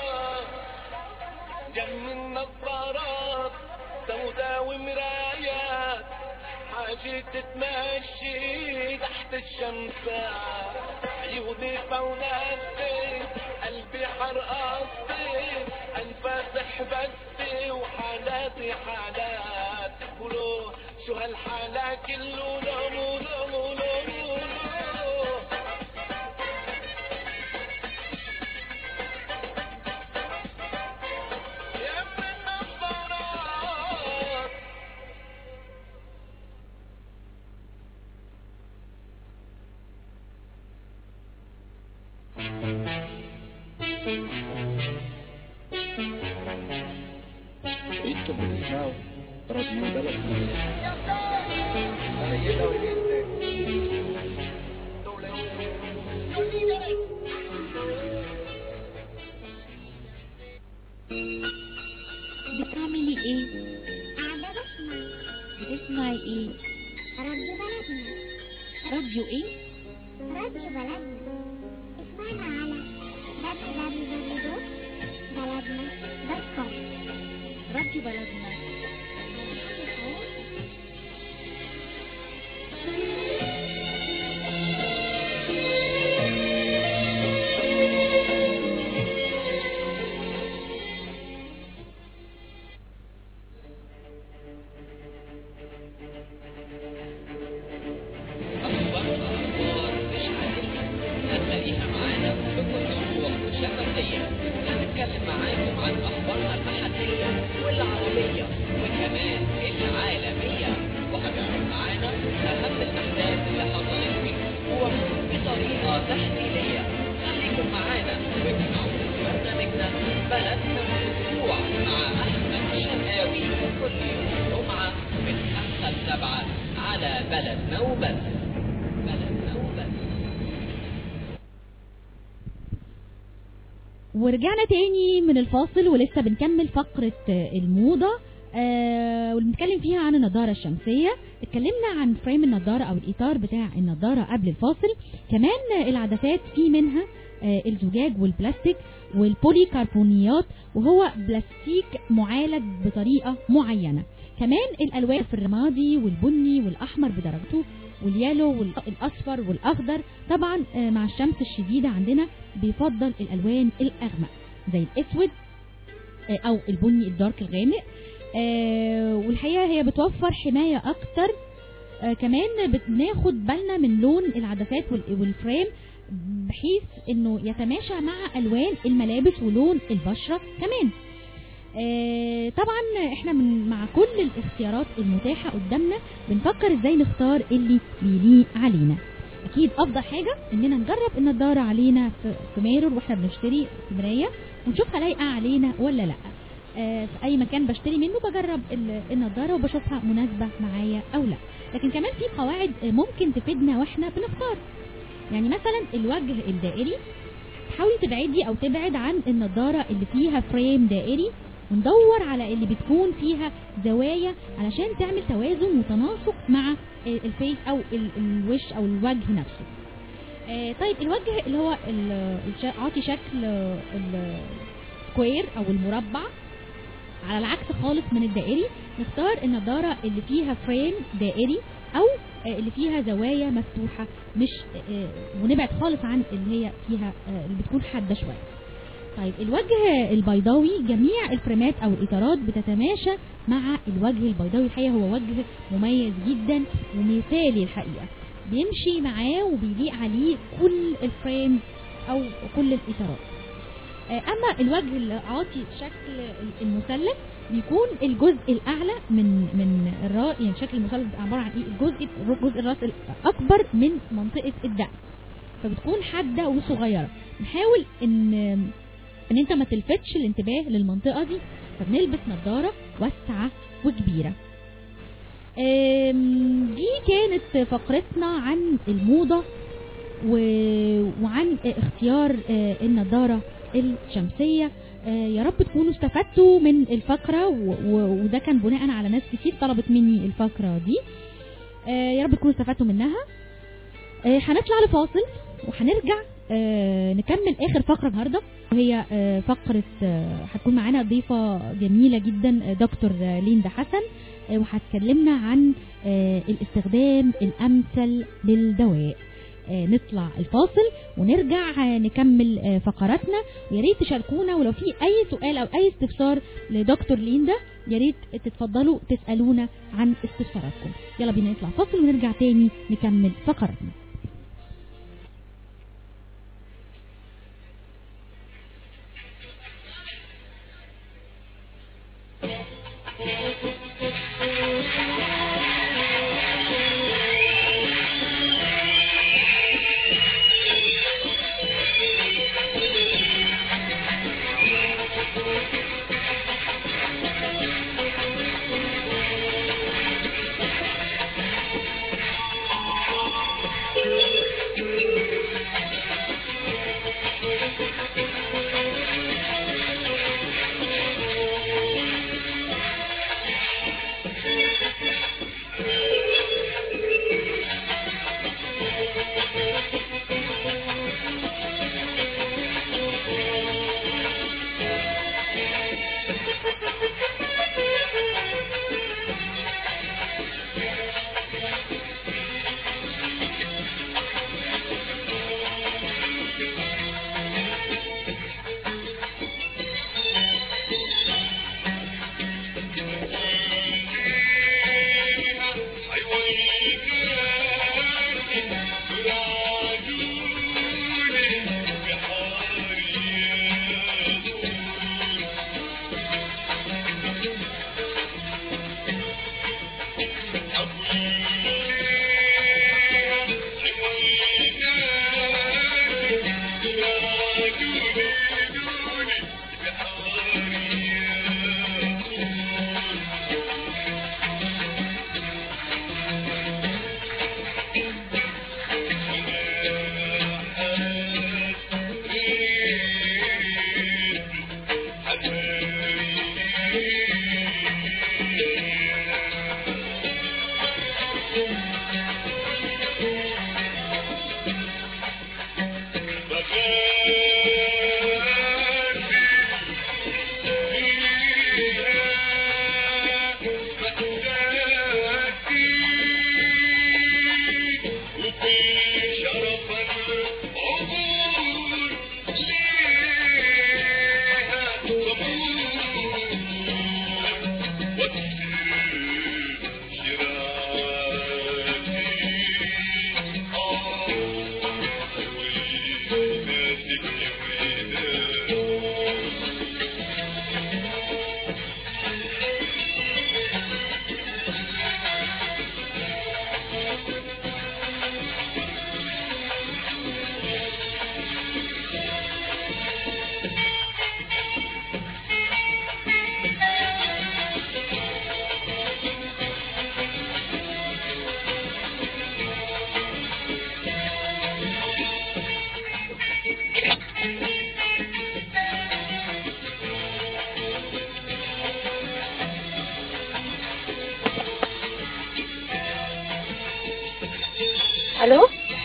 جم النظارات سودا ومرايات حاجة تتمشي تحت الشمس عيوني فوناتي قلبي حرقصتي انفاسح بسي وحالاتي حالات قولوا شو هالحالة كله لو لو لو لو يا من النظارات انتم بتسمعوا راديو بلد بتعملي ايه قاعدة بسمع بتسمعي ايه راديو بلدنا راديو ايه راديو بلدنا اسمعنا على www.بلدنا.com راديو بلدنا أخبار أخبار مش عادية هتلاقيها معانا في كل أسبوع شفافية هنتكلم معاكم عن أخبارنا المحلية والعالمية ورجعنا تاني من الفاصل ولسه بنكمل فقرة آه، الموضة آه واللي بنتكلم فيها عن النضارة الشمسية اتكلمنا عن فريم النضارة او الاطار بتاع النضارة قبل الفاصل كمان آه، العدسات في منها آه الزجاج والبلاستيك والبولي كربونيات وهو بلاستيك معالج بطريقة معينة كمان الالوان في الرمادي والبني والاحمر بدرجته واليالو والاصفر والاخضر طبعا آه، مع الشمس الشديده عندنا بيفضل الالوان الاغمق زي الاسود آه، او البني الدارك الغامق آه، والحقيقه هي بتوفر حمايه اكتر آه، كمان بناخد بالنا من لون العدسات وال- والفريم بحيث انه يتماشى مع الوان الملابس ولون البشره كمان آه، طبعا احنا من مع كل الاختيارات المتاحه قدامنا بنفكر ازاي نختار اللي بيليق علينا اكيد افضل حاجه اننا نجرب النضاره علينا في في ميرور واحنا بنشتري في مرايه ونشوفها لايقه علينا ولا لا آه، في اي مكان بشتري منه بجرب ال- النضاره وبشوفها مناسبه معايا او لا لكن كمان في قواعد آه، ممكن تفيدنا واحنا بنختار يعني مثلا الوجه الدائري حاولي تبعدي او تبعد عن النضاره اللي فيها فريم دائري وندور على اللي بتكون فيها زوايا علشان تعمل توازن وتناسق مع آه، الفيس او ال- الوش او الوجه نفسه آه، طيب الوجه اللي هو ال- الش- عاطي شكل آه، السكوير او المربع على العكس خالص من الدائري نختار النضاره اللي فيها فريم دائري او آه، اللي فيها زوايا مفتوحه مش آه، ونبعد خالص عن اللي هي فيها آه، اللي بتكون حاده شويه طيب الوجه البيضاوي جميع الفريمات او الاطارات بتتماشى مع الوجه البيضاوي الحقيقه هو وجه مميز جدا ومثالي الحقيقه بيمشي معاه وبيليق عليه كل الفريمز او كل الاطارات آه، اما الوجه اللي عاطي شكل المثلث بيكون الجزء الاعلى من من الراس يعني شكل المثلث بيبقى عباره عن ايه الجزء جزء الراس الاكبر من منطقه الدقن فبتكون حاده وصغيره نحاول ان ان انت ما تلفتش الانتباه للمنطقه دي فبنلبس نظاره واسعه وكبيره آم، دي كانت فقرتنا عن الموضه و- وعن اختيار آه، النظاره الشمسيه آه، يا رب تكونوا استفدتوا من الفقره و- و- وده كان بناء على ناس كتير طلبت مني الفقره دي آه، يا رب تكونوا استفدتوا منها آه، هنطلع لفاصل وهنرجع آه، نكمل اخر فقره النهارده وهي آه، فقره آه، هتكون معانا ضيفه جميله جدا آه، دكتور آه، ليندا حسن آه، وهتكلمنا عن آه، الاستخدام الامثل للدواء آه، نطلع الفاصل ونرجع آه، نكمل آه، فقراتنا ويا ريت تشاركونا ولو في اي سؤال او اي استفسار لدكتور ليندا يا ريت تتفضلوا تسالونا عن استفساراتكم يلا بينا نطلع فاصل ونرجع تاني نكمل فقراتنا Thank الو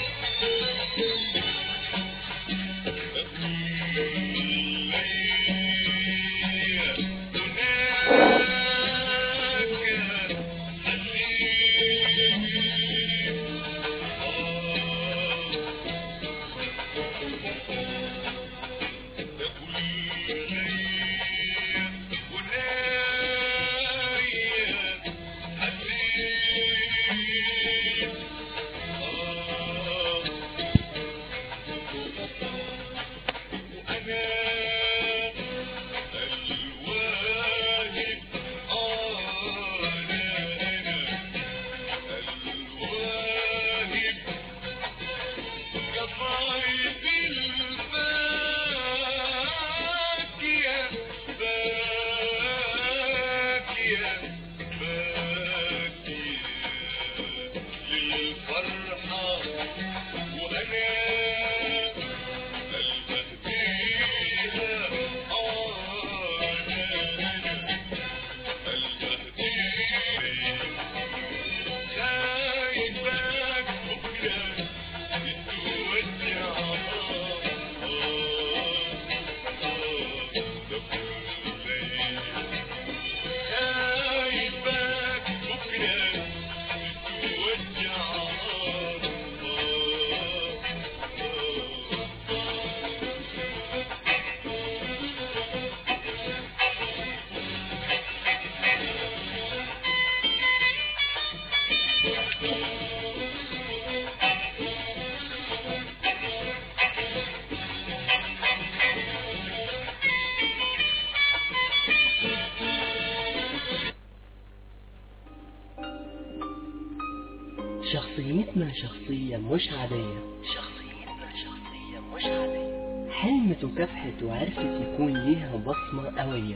شخصيتنا شخصية مش عادية شخصيتنا شخصية مش عادية حلمت وكافحت وعرفت يكون ليها بصمة قوية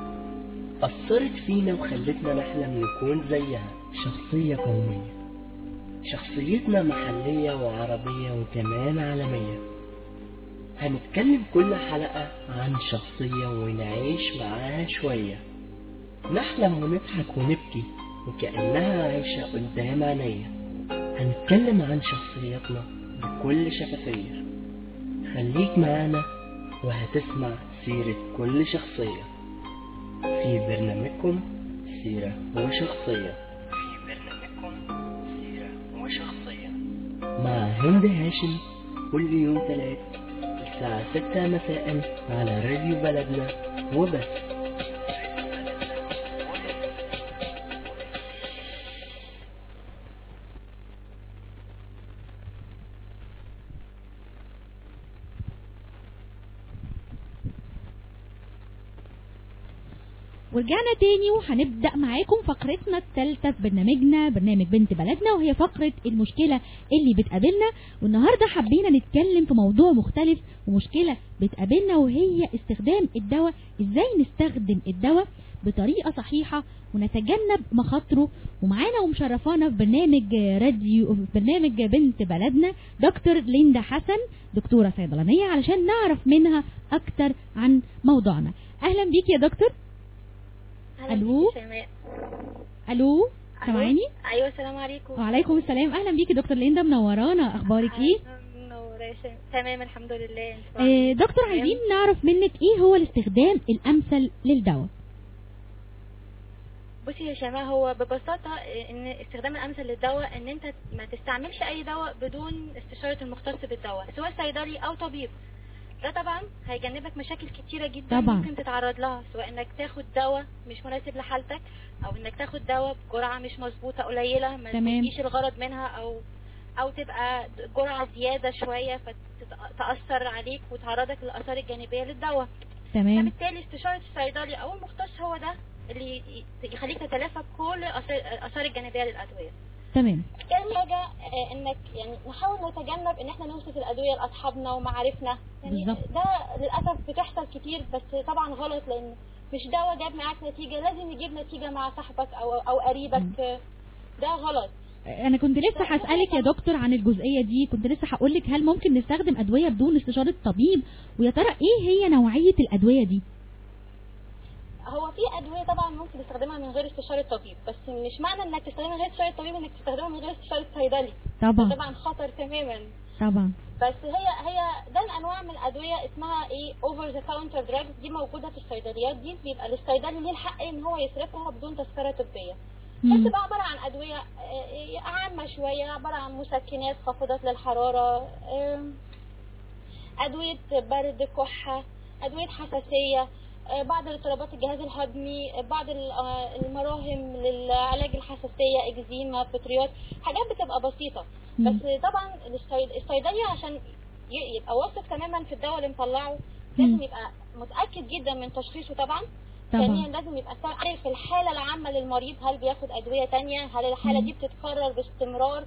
أثرت فينا وخلتنا نحلم نكون زيها شخصية قومية شخصيتنا محلية وعربية وكمان عالمية هنتكلم كل حلقة عن شخصية ونعيش معاها شوية نحلم ونضحك ونبكي وكأنها عايشة قدام عينيا هنتكلم عن شخصياتنا بكل شفافية خليك معانا وهتسمع سيرة كل شخصية في برنامجكم سيرة وشخصية في برنامجكم سيرة وشخصية مع هند هاشم كل يوم تلات الساعة ستة مساء على راديو بلدنا وبس ورجعنا تاني وهنبدأ معاكم فقرتنا الثالثة في برنامجنا برنامج بنت بلدنا وهي فقرة المشكلة اللي بتقابلنا والنهاردة حبينا نتكلم في موضوع مختلف ومشكلة بتقابلنا وهي استخدام الدواء ازاي نستخدم الدواء بطريقة صحيحة ونتجنب مخاطره ومعانا ومشرفانا في برنامج راديو في برنامج بنت بلدنا دكتور ليندا حسن دكتورة صيدلانية علشان نعرف منها أكتر عن موضوعنا أهلا بيك يا دكتور أهلا ألو؟ بيكي شيماء. ألو سامعاني ايوه السلام عليكم وعليكم السلام أهلا بيكي دكتور ليندا منورانا أخبارك إيه منورة يا شيماء. تمام الحمد لله انت آه، دكتور عايزين نعرف منك إيه هو الاستخدام الأمثل للدواء بصي يا شيماء هو ببساطة ان استخدام الامثل للدواء ان انت ما تستعملش اي دواء بدون استشارة المختص بالدواء سواء صيدلي او طبيب ده طبعا هيجنبك مشاكل كتيرة جدا طبعا. ممكن تتعرض لها سواء انك تاخد دواء مش مناسب لحالتك او انك تاخد دواء بجرعة مش مظبوطة قليلة ما تمام. تلاقيش الغرض منها او او تبقى جرعة زيادة شوية فتأثر عليك وتعرضك للآثار الجانبية للدواء تمام فبالتالي استشارة الصيدلي او المختص هو ده اللي ي- يخليك تتلافى كل الآثار الآثار الجانبية للأدوية تمام تاني حاجة آه، انك يعني نحاول نتجنب ان احنا نوصف الأدوية لأصحابنا ومعارفنا يعني بالظبط. ده للأسف بتحصل كتير بس طبعا غلط لأن مش دواء جاب معاك نتيجة لازم يجيب نتيجة مع صاحبك أو أو قريبك آه، ده غلط انا كنت لسه هسالك يا دكتور عن الجزئيه دي كنت لسه هقول لك هل ممكن نستخدم ادويه بدون استشاره طبيب ويا ترى ايه هي نوعيه الادويه دي هو في أدوية طبعا ممكن تستخدمها من غير استشارة طبيب بس مش معنى انك تستخدمها من غير استشارة طبيب انك تستخدمها من غير استشارة صيدلي طبعا. ده طبعا خطر تماما طبعا بس هي هي ده انواع من الادويه اسمها ايه اوفر ذا كاونتر دراجز دي موجوده في الصيدليات دي بيبقى للصيدلي ليه الحق ان هو يصرفها بدون تذكره طبيه مم. بتبقى عباره عن ادويه آه، عامه شويه عباره عن مسكنات خافضات للحراره آم، ادويه برد كحه ادويه حساسيه آه، بعض الاضطرابات الجهاز الهضمي آه، بعض ال- آه، المراهم للعلاج الحساسيه اكزيما فطريات حاجات بتبقى بسيطه مم. بس طبعا الصيد- الصيدلي عشان ي- يبقى واثق تماما في الدواء اللي مطلعه لازم يبقى متاكد جدا من تشخيصه طبعا طبعا. ثانيا لازم يبقى عارف الحاله العامه للمريض هل بياخد ادويه تانية هل الحاله مم. دي بتتكرر باستمرار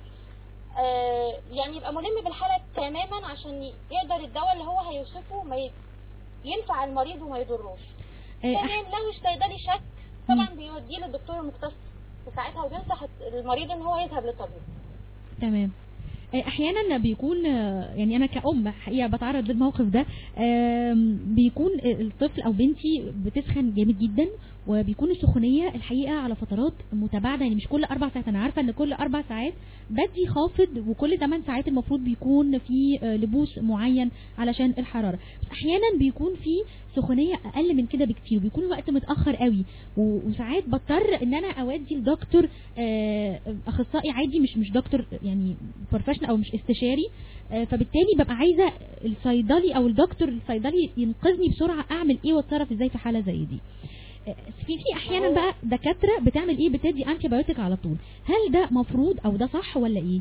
آه يعني يبقى ملم بالحاله تماما عشان ي- يقدر الدواء اللي هو هيوصفه ما ي- ينفع المريض وما يضروش آه، ثانيا لو الصيدلي شك طبعا بيوديه للدكتور المختص وساعتها بينصح المريض ان هو يذهب للطبيب تمام آه، احيانا بيكون آه، يعني انا كأم حقيقه بتعرض للموقف ده آم، بيكون الطفل او بنتي بتسخن جامد جدا وبيكون السخونيه الحقيقه على فترات متباعده يعني مش كل اربع ساعات انا عارفه ان كل اربع ساعات بدي خافض وكل 8 ساعات المفروض بيكون في آه، لبوس معين علشان الحراره بس احيانا بيكون في سخونيه اقل من كده بكتير وبيكون وقت متاخر قوي و- وساعات بضطر ان انا اودي لدكتور آه، اخصائي عادي مش مش دكتور يعني بروفيشنال او مش استشاري آه، فبالتالي ببقى عايزه الصيدلي او الدكتور الصيدلي ينقذني بسرعه اعمل ايه واتصرف ازاي في حاله زي دي آه، في في احيانا بقى دكاتره بتعمل ايه بتدي انتي بايوتيك على طول هل ده مفروض او ده صح ولا ايه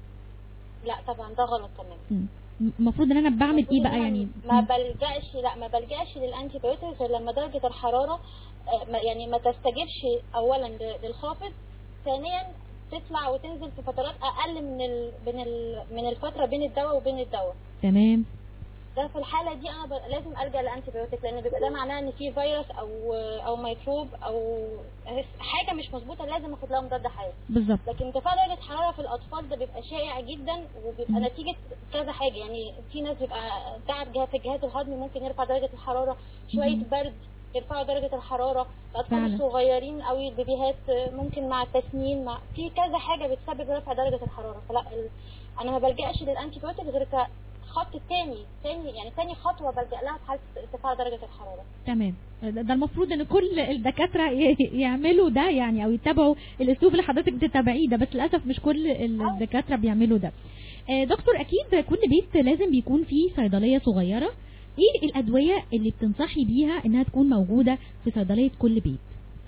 لا طبعا ده غلط تماما مم. المفروض ان انا بعمل ايه بقى يعني ما بلجأش لا ما بلجأش للانتي بايوتيك غير لما درجة الحرارة آه، ما- يعني ما تستجبش اولا ل- للخافض ثانيا تطلع وتنزل في فترات اقل من ال... من ال... من الفترة بين الدواء وبين الدواء تمام ده في الحالة دي انا ب... لازم الجأ لانتي بايوتيك لان بيبقى ده معناه ان في فيروس او او ميكروب او حاجة مش مظبوطة لازم اخد لها مضاد حيوي بالظبط لكن ارتفاع درجة حرارة في الأطفال ده بيبقى شائع جدا وبيبقى مم. نتيجة كذا حاجة يعني في ناس بيبقى تعب جهاز في الجهاز الهضمي ممكن يرفع درجة الحرارة شوية مم. برد يرفعوا درجة الحرارة الأطفال فعلا. الصغيرين أوي البيبيهات ممكن مع التسنين مع في كذا حاجة بتسبب رفع درجة الحرارة فلا ال... أنا ما بلجأش للأنتي بايوتيك غير كخط التاني تاني يعني تاني خطوة بلجأ لها في حالة ارتفاع درجة الحرارة تمام ده ده المفروض ان كل الدكاتره ي- يعملوا ده يعني او يتبعوا الاسلوب اللي حضرتك بتتابعيه ده بس للاسف مش كل الدكاتره بيعملوا ده آه، دكتور اكيد كل بيت لازم بيكون فيه صيدليه صغيره ايه الادويه اللي بتنصحي بيها انها تكون موجوده في صيدليه كل بيت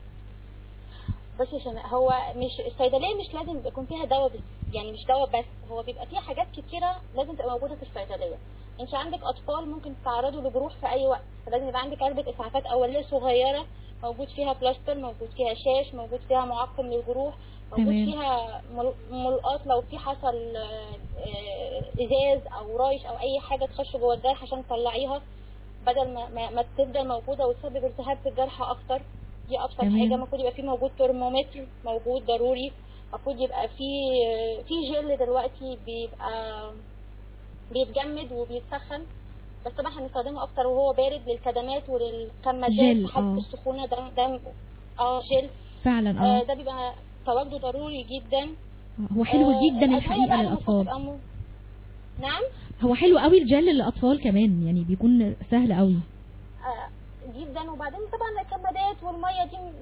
بصي يا شيماء هو مش الصيدليه مش لازم يكون فيها دواء بس يعني مش دواء بس هو بيبقى فيها حاجات كتيره لازم تبقى موجوده في الصيدليه انت عندك اطفال ممكن تتعرضوا لجروح في اي وقت فلازم يبقى عندك علبه اسعافات اوليه صغيره موجود فيها بلاستر موجود فيها شاش موجود فيها معقم للجروح موجود تمام. فيها مل- ملقاط لو في حصل آه، آه، ازاز او رايش او اي حاجه تخش جوه الجرح عشان تطلعيها بدل ما, ما, ما تفضل موجوده وتسبب التهاب في الجرح اكتر دي ابسط تمام. حاجه المفروض يبقى في موجود ترمومتر موجود ضروري المفروض يبقى في في جل دلوقتي بيبقى بيتجمد وبيتسخن بس طبعا هنستخدمه اكتر وهو بارد للكدمات وللكمادات جل، في حالة آه. السخونه ده ده اه جل فعلا آه اه ده بيبقى تواجده ضروري جدا هو حلو آه، جدا الأدوية الحقيقه بقى المفروض للاطفال تبقى م- نعم هو حلو قوي الجل للاطفال كمان يعني بيكون سهل قوي آه، جدا وبعدين طبعا الكمادات والميه دي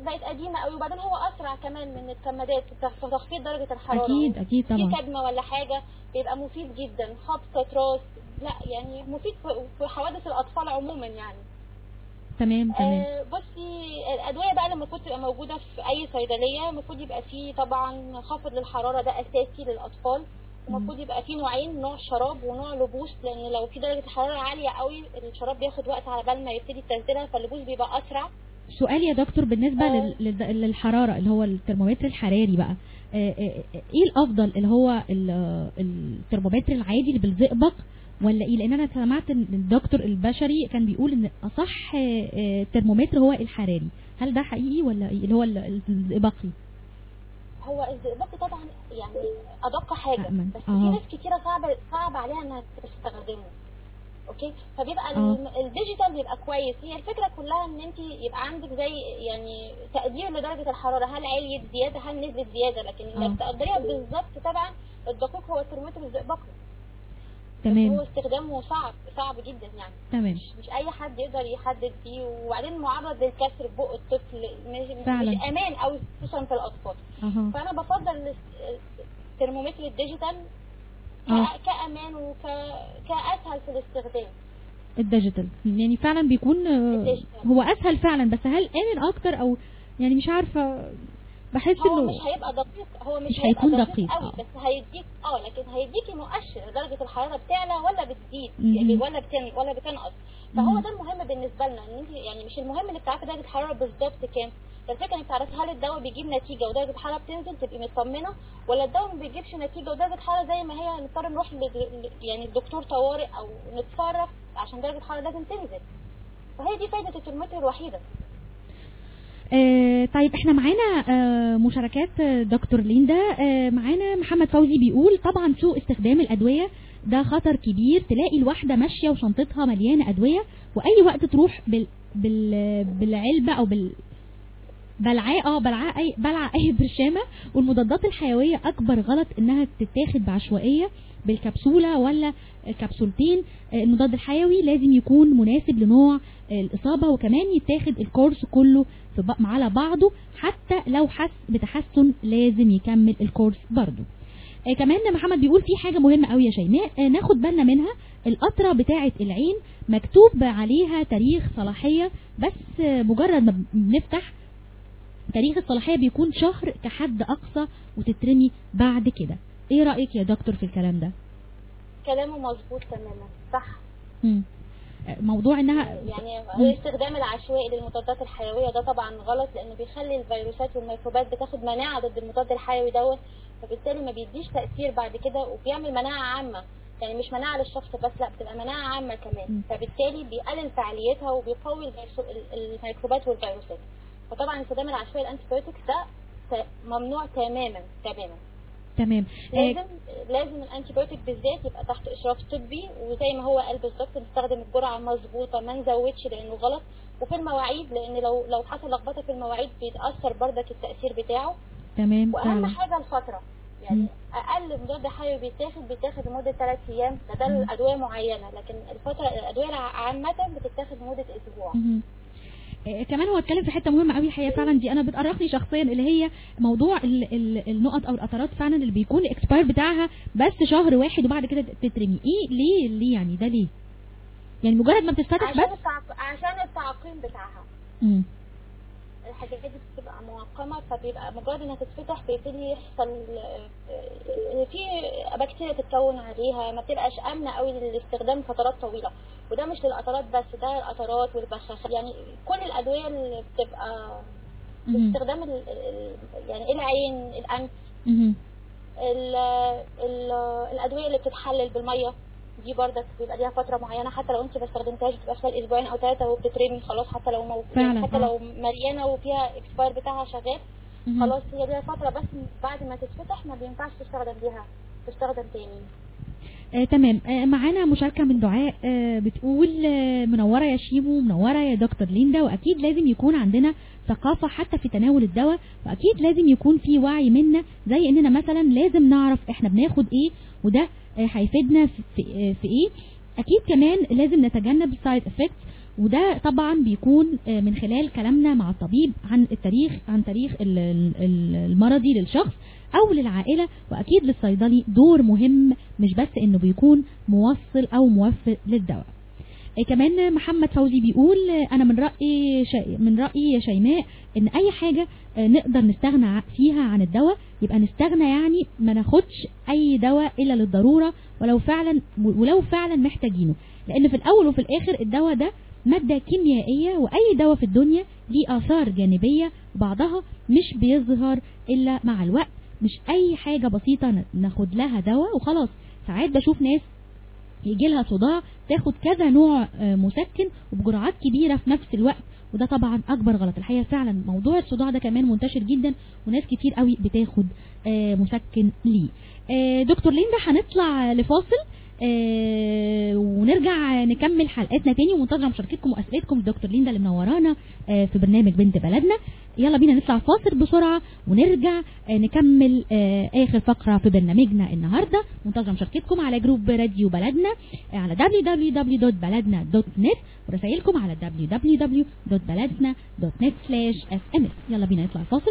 بقت قديمه قوي وبعدين هو اسرع كمان من الكمادات في في تخفيض درجه الحراره اكيد اكيد في طبعا كدمه ولا حاجه بيبقى مفيد جدا خبطه راس لا يعني مفيد في- في حوادث الاطفال عموما يعني تمام تمام آه بصي الادويه بقى لما المفروض تبقى موجوده في اي صيدليه المفروض يبقى فيه طبعا خفض للحراره ده اساسي للاطفال المفروض يبقى فيه نوعين نوع شراب ونوع لبوس لان لو في درجه حراره عاليه قوي الشراب بياخد وقت على بال ما يبتدي تنزلها فاللبوس بيبقى اسرع سؤال يا دكتور بالنسبة آه. لل- لل- للحرارة اللي هو الترمومتر الحراري بقى آه، آه، آه، ايه الافضل اللي هو ال- الترمومتر العادي اللي بالزئبق ولا ايه لان انا سمعت ان الدكتور البشري كان بيقول ان اصح آه، آه، ترمومتر هو الحراري هل ده حقيقي ولا ايه اللي هو ال- الزئبقي هو الزئبق طبعا يعني ادق حاجه أأمن. بس آه. في ناس كتيره صعب صعب عليها انها تستخدمه اوكي فبيبقى آه. الم- الديجيتال بيبقى كويس هي الفكره كلها ان انت يبقى عندك زي يعني تقدير لدرجه الحراره هل عليت زياده هل نزلت زياده لكن آه. انك تقدريها بالظبط طبعا الدقيق هو الترمومتر الزئبقي بس هو تمام استخدامه صعب صعب جدا يعني تمام مش, مش اي حد يقدر يحدد فيه وبعدين معرض للكسر بق الطفل مش, فعلا. مش امان قوي خصوصا في الاطفال اها فانا بفضل الاس- الترمومتر الديجيتال ك- آه. كامان وك كاسهل في الاستخدام الديجيتال يعني فعلا بيكون آه، الديجيتال. هو اسهل فعلا بس هل امن اكتر او يعني مش عارفه بحس هو انه مش هيبقى دقيق هو مش, مش هيبقى هيكون دقيق, دقيق، قوي آه. بس هيديك اه لكن هيديكي مؤشر درجه الحراره بتعلى ولا بتزيد مهم. يعني ولا بتن ولا بتنقص فهو مهم. ده المهم بالنسبه لنا ان انت يعني مش المهم انك تعرفي درجه الحراره بالظبط كام ده الفكره انك تعرفي هل الدواء بيجيب نتيجه ودرجه الحراره بتنزل تبقي مطمنه ولا الدواء ما بيجيبش نتيجه ودرجه الحراره زي ما هي نضطر نروح ل- ل- يعني الدكتور طوارئ او نتصرف عشان درجه الحراره لازم تنزل فهي دي فايده الترمومتر الوحيده آه طيب احنا معانا آه مشاركات آه، دكتور ليندا آه معانا محمد فوزي بيقول طبعا سوء استخدام الادويه ده خطر كبير تلاقي الواحده ماشيه وشنطتها مليانه ادويه واي وقت تروح بال بال بالعلبه او بال بلعاء اه بلعاء اي بلع اي برشامه والمضادات الحيويه اكبر غلط انها تتاخد بعشوائيه بالكبسوله ولا الكبسولتين آه، المضاد الحيوي لازم يكون مناسب لنوع آه، الاصابه وكمان يتاخد الكورس كله في ب- على بعضه حتى لو حس بتحسن لازم يكمل الكورس برضه آه كمان محمد بيقول في حاجه مهمه قوي يا شيماء آه ناخد بالنا منها القطره بتاعه العين مكتوب عليها تاريخ صلاحيه بس آه مجرد ما بنفتح تاريخ الصلاحيه بيكون شهر كحد اقصى وتترمي بعد كده ايه رايك يا دكتور في الكلام ده كلامه مظبوط تماما صح مم. آه، موضوع انها يعني مم. الاستخدام العشوائي للمضادات الحيويه ده طبعا غلط لانه بيخلي الفيروسات والميكروبات بتاخد مناعه ضد المضاد الحيوي دوت فبالتالي ما بيديش تاثير بعد كده وبيعمل مناعه عامه يعني مش مناعه للشخص بس لا بتبقى مناعه عامه مم. كمان فبالتالي بيقلل فعاليتها وبيقوي الفيروس- ال- الميكروبات والفيروسات فطبعا الاستخدام العشوائي الانتيبيوتكس ده ت- ممنوع تماما تماما تمام آه، لازم لازم الانتيبيوتيك بالذات يبقى تحت اشراف طبي وزي ما هو قال بالظبط نستخدم الجرعه مظبوطه ما نزودش لانه غلط وفي المواعيد لان لو لو حصل لخبطه في المواعيد بيتاثر بردك التاثير بتاعه تمام واهم فعلا حاجه الفتره يعني مم. اقل مضاد حيوي بيتاخد بيتاخد لمده ثلاث ايام ده ده مم. الادويه معينه لكن الفتره الادويه عامه بتتاخد لمده اسبوع مهم. آه، كمان هو اتكلم في حته مهمه قوي الحقيقه فعلا دي انا بتقرقني شخصيا اللي هي موضوع ال ال النقط او القطرات فعلا اللي بيكون الاكسباير بتاعها بس شهر واحد وبعد كده تترمي ايه ليه ليه يعني ده ليه يعني مجرد ما بتتفتح عشان بس التعق... عشان التعقيم بتاعها مم. الحاجات دي بتبقى معقمة فبيبقى مجرد انها تتفتح بيبتدي يحصل آه، في بكتيريا تتكون عليها ما بتبقاش امنة قوي للاستخدام فترات طويلة وده مش للقطرات بس ده القطرات والبخاخات يعني كل الادوية اللي بتبقى مهم. باستخدام ال... ال- يعني العين الانف مهم. ال... ال... الادوية اللي بتتحلل بالمية دي برضك بيبقى ليها فترة معينة حتى لو انت ما استخدمتهاش بتبقى خلال اسبوعين او ثلاثة وبتترمي خلاص حتى لو مو... فعلا، يعني حتى آه. لو مليانة وفيها اكسباير بتاعها شغال مهم. خلاص هي ليها فترة بس بعد ما تتفتح ما بينفعش تستخدم بيها تستخدم تاني آه تمام آه معانا مشاركة من دعاء آه بتقول آه منورة يا شيمو منورة يا دكتور ليندا وأكيد لازم يكون عندنا ثقافة حتى في تناول الدواء وأكيد لازم يكون في وعي منا زي إننا مثلا لازم نعرف إحنا بناخد إيه وده آه هيفيدنا في, في, آه في إيه أكيد كمان لازم نتجنب السايد افكتس وده طبعا بيكون آه، من خلال كلامنا مع الطبيب عن التاريخ عن تاريخ ال- ال- ال- المرضي للشخص او للعائله واكيد للصيدلي دور مهم مش بس انه بيكون موصل او موفر للدواء آه، كمان محمد فوزي بيقول آه، انا من رايي شي من رايي يا شيماء ان اي حاجه آه، نقدر نستغنى ع- فيها عن الدواء يبقى نستغنى يعني ما ناخدش اي دواء الا للضروره ولو فعلا ولو فعلا محتاجينه لان في الاول وفي الاخر الدواء ده ماده كيميائيه واي دواء في الدنيا ليه اثار جانبيه بعضها مش بيظهر الا مع الوقت مش اي حاجه بسيطه ن- ناخد لها دواء وخلاص ساعات بشوف ناس يجي لها صداع تاخد كذا نوع آه، مسكن وبجرعات كبيره في نفس الوقت وده طبعا اكبر غلط الحقيقه فعلا موضوع الصداع ده كمان منتشر جدا وناس كتير قوي بتاخد آه، مسكن ليه آه، دكتور ليندا هنطلع لفاصل آه، ونرجع نكمل حلقتنا تاني ومنتظره مشاركتكم واسئلتكم دكتور ليندا اللي منورانا آه، في برنامج بنت بلدنا يلا بينا نطلع فاصل بسرعه ونرجع آه، نكمل آه، اخر فقره في برنامجنا النهارده منتظره مشاركتكم على جروب راديو بلدنا آه، على www.baladna.net ورسائلكم على www.baladna.net/sms يلا بينا نطلع فاصل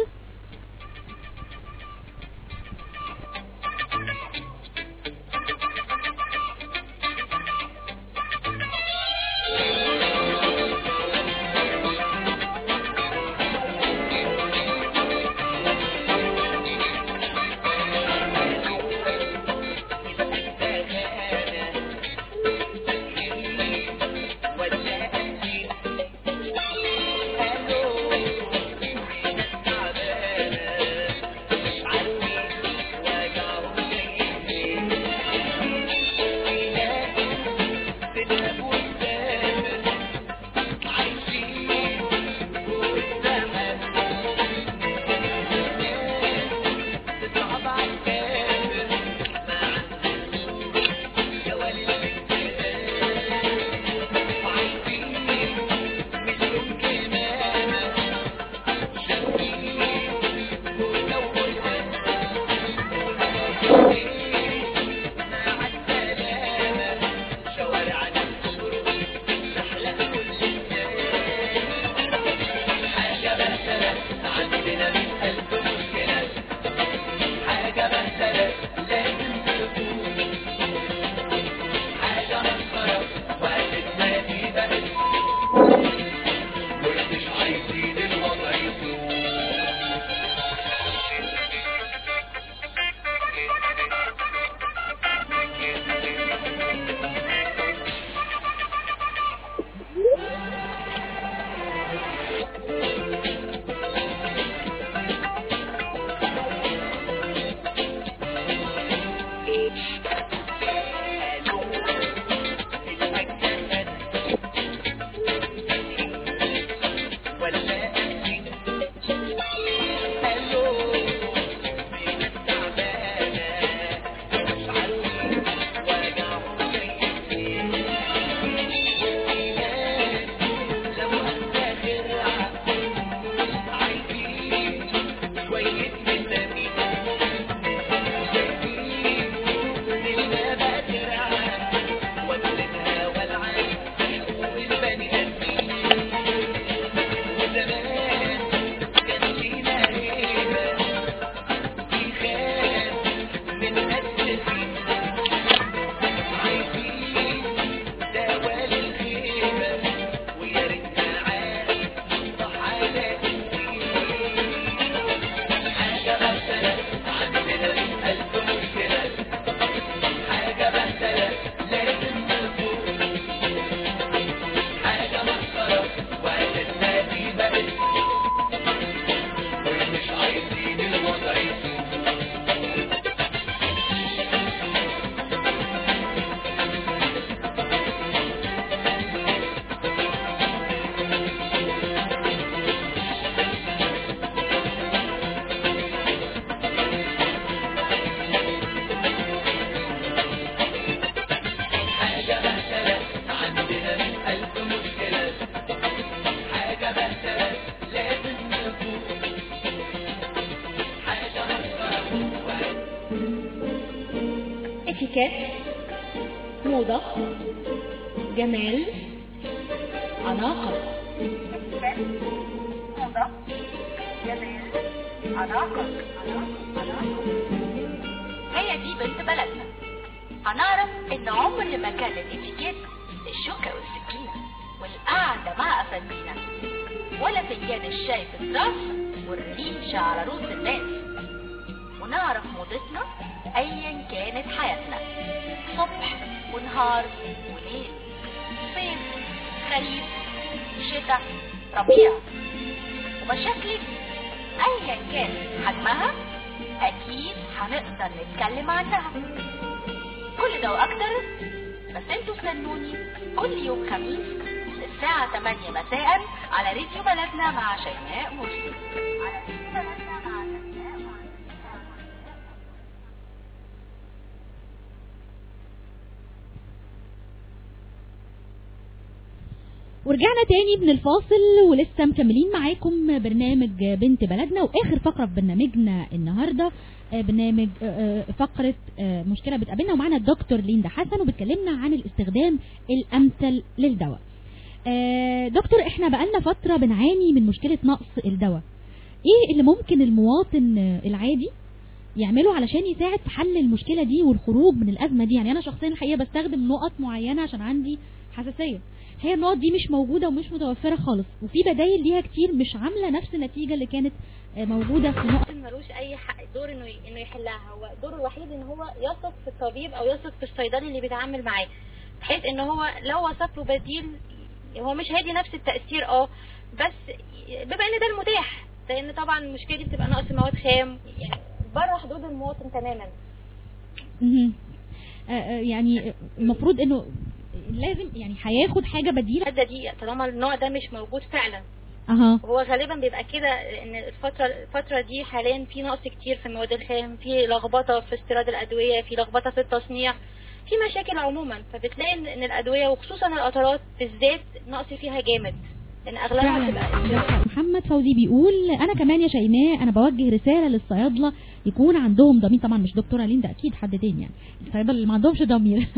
اتيكيت موضة جمال علاقة هي دي بنت بلدنا هنعرف ان عمر ما كان الاتيكيت الشوكة والسكينة والقعدة مع افندينا ولا فنجان الشاي في الطرف والريشة على رؤوس الناس ونعرف موضتنا ايا كانت حياتنا صبح ونهار وليل صيف خريف شتاء ربيع ومشاكلك ايا كان حجمها اكيد هنقدر نتكلم عنها كل ده واكتر بس انتوا استنوني كل يوم خميس الساعة 8 مساء على راديو بلدنا مع شيماء مرسي على راديو بلدنا مع شيماء مرسي ورجعنا تاني من الفاصل ولسه مكملين معاكم برنامج بنت بلدنا واخر فقره في برنامجنا النهارده آه، برنامج آه، آه، فقره آه، مشكله بتقابلنا ومعانا الدكتور ليندا حسن وبتكلمنا عن الاستخدام الامثل للدواء آه، دكتور احنا بقالنا فتره بنعاني من مشكله نقص الدواء ايه اللي ممكن المواطن آه، العادي يعمله علشان يساعد في حل المشكله دي والخروج من الازمه دي يعني انا شخصيا الحقيقه بستخدم نقط معينه عشان عندي حساسيه هي النقط دي مش موجوده ومش متوفره خالص وفي بدايل ليها كتير مش عامله نفس النتيجه اللي كانت آه، موجوده في نقط ملوش اي حق دور انه انه يحلها هو دوره الوحيد ان هو يثق في الطبيب او يثق في الصيدلي اللي بيتعامل معاه بحيث ان هو لو وصف له بديل هو مش هيدي نفس التاثير اه بس بما ان ده المتاح لان طبعا المشكله دي بتبقى نقص مواد خام يعني بره حدود المواطن تماما مهم. آه، آه، يعني المفروض انه لازم يعني هياخد حاجه بديله الحده دي طالما النوع ده مش موجود فعلا اها هو غالبا بيبقى كده ان الفتره الفتره دي حاليا في نقص كتير في المواد الخام في لخبطه في استيراد الادويه في لخبطه في التصنيع في مشاكل عموما فبتلاقي ان إن الادويه وخصوصا القطرات بالذات نقص فيها جامد لان اغلبها فعلا بتبقى ده محمد فوزي بيقول انا كمان يا شيماء انا بوجه رساله للصيادله يكون عندهم ضمير طبعا مش دكتوره ليندا اكيد حد تاني يعني الصيادله اللي ما عندهمش ضمير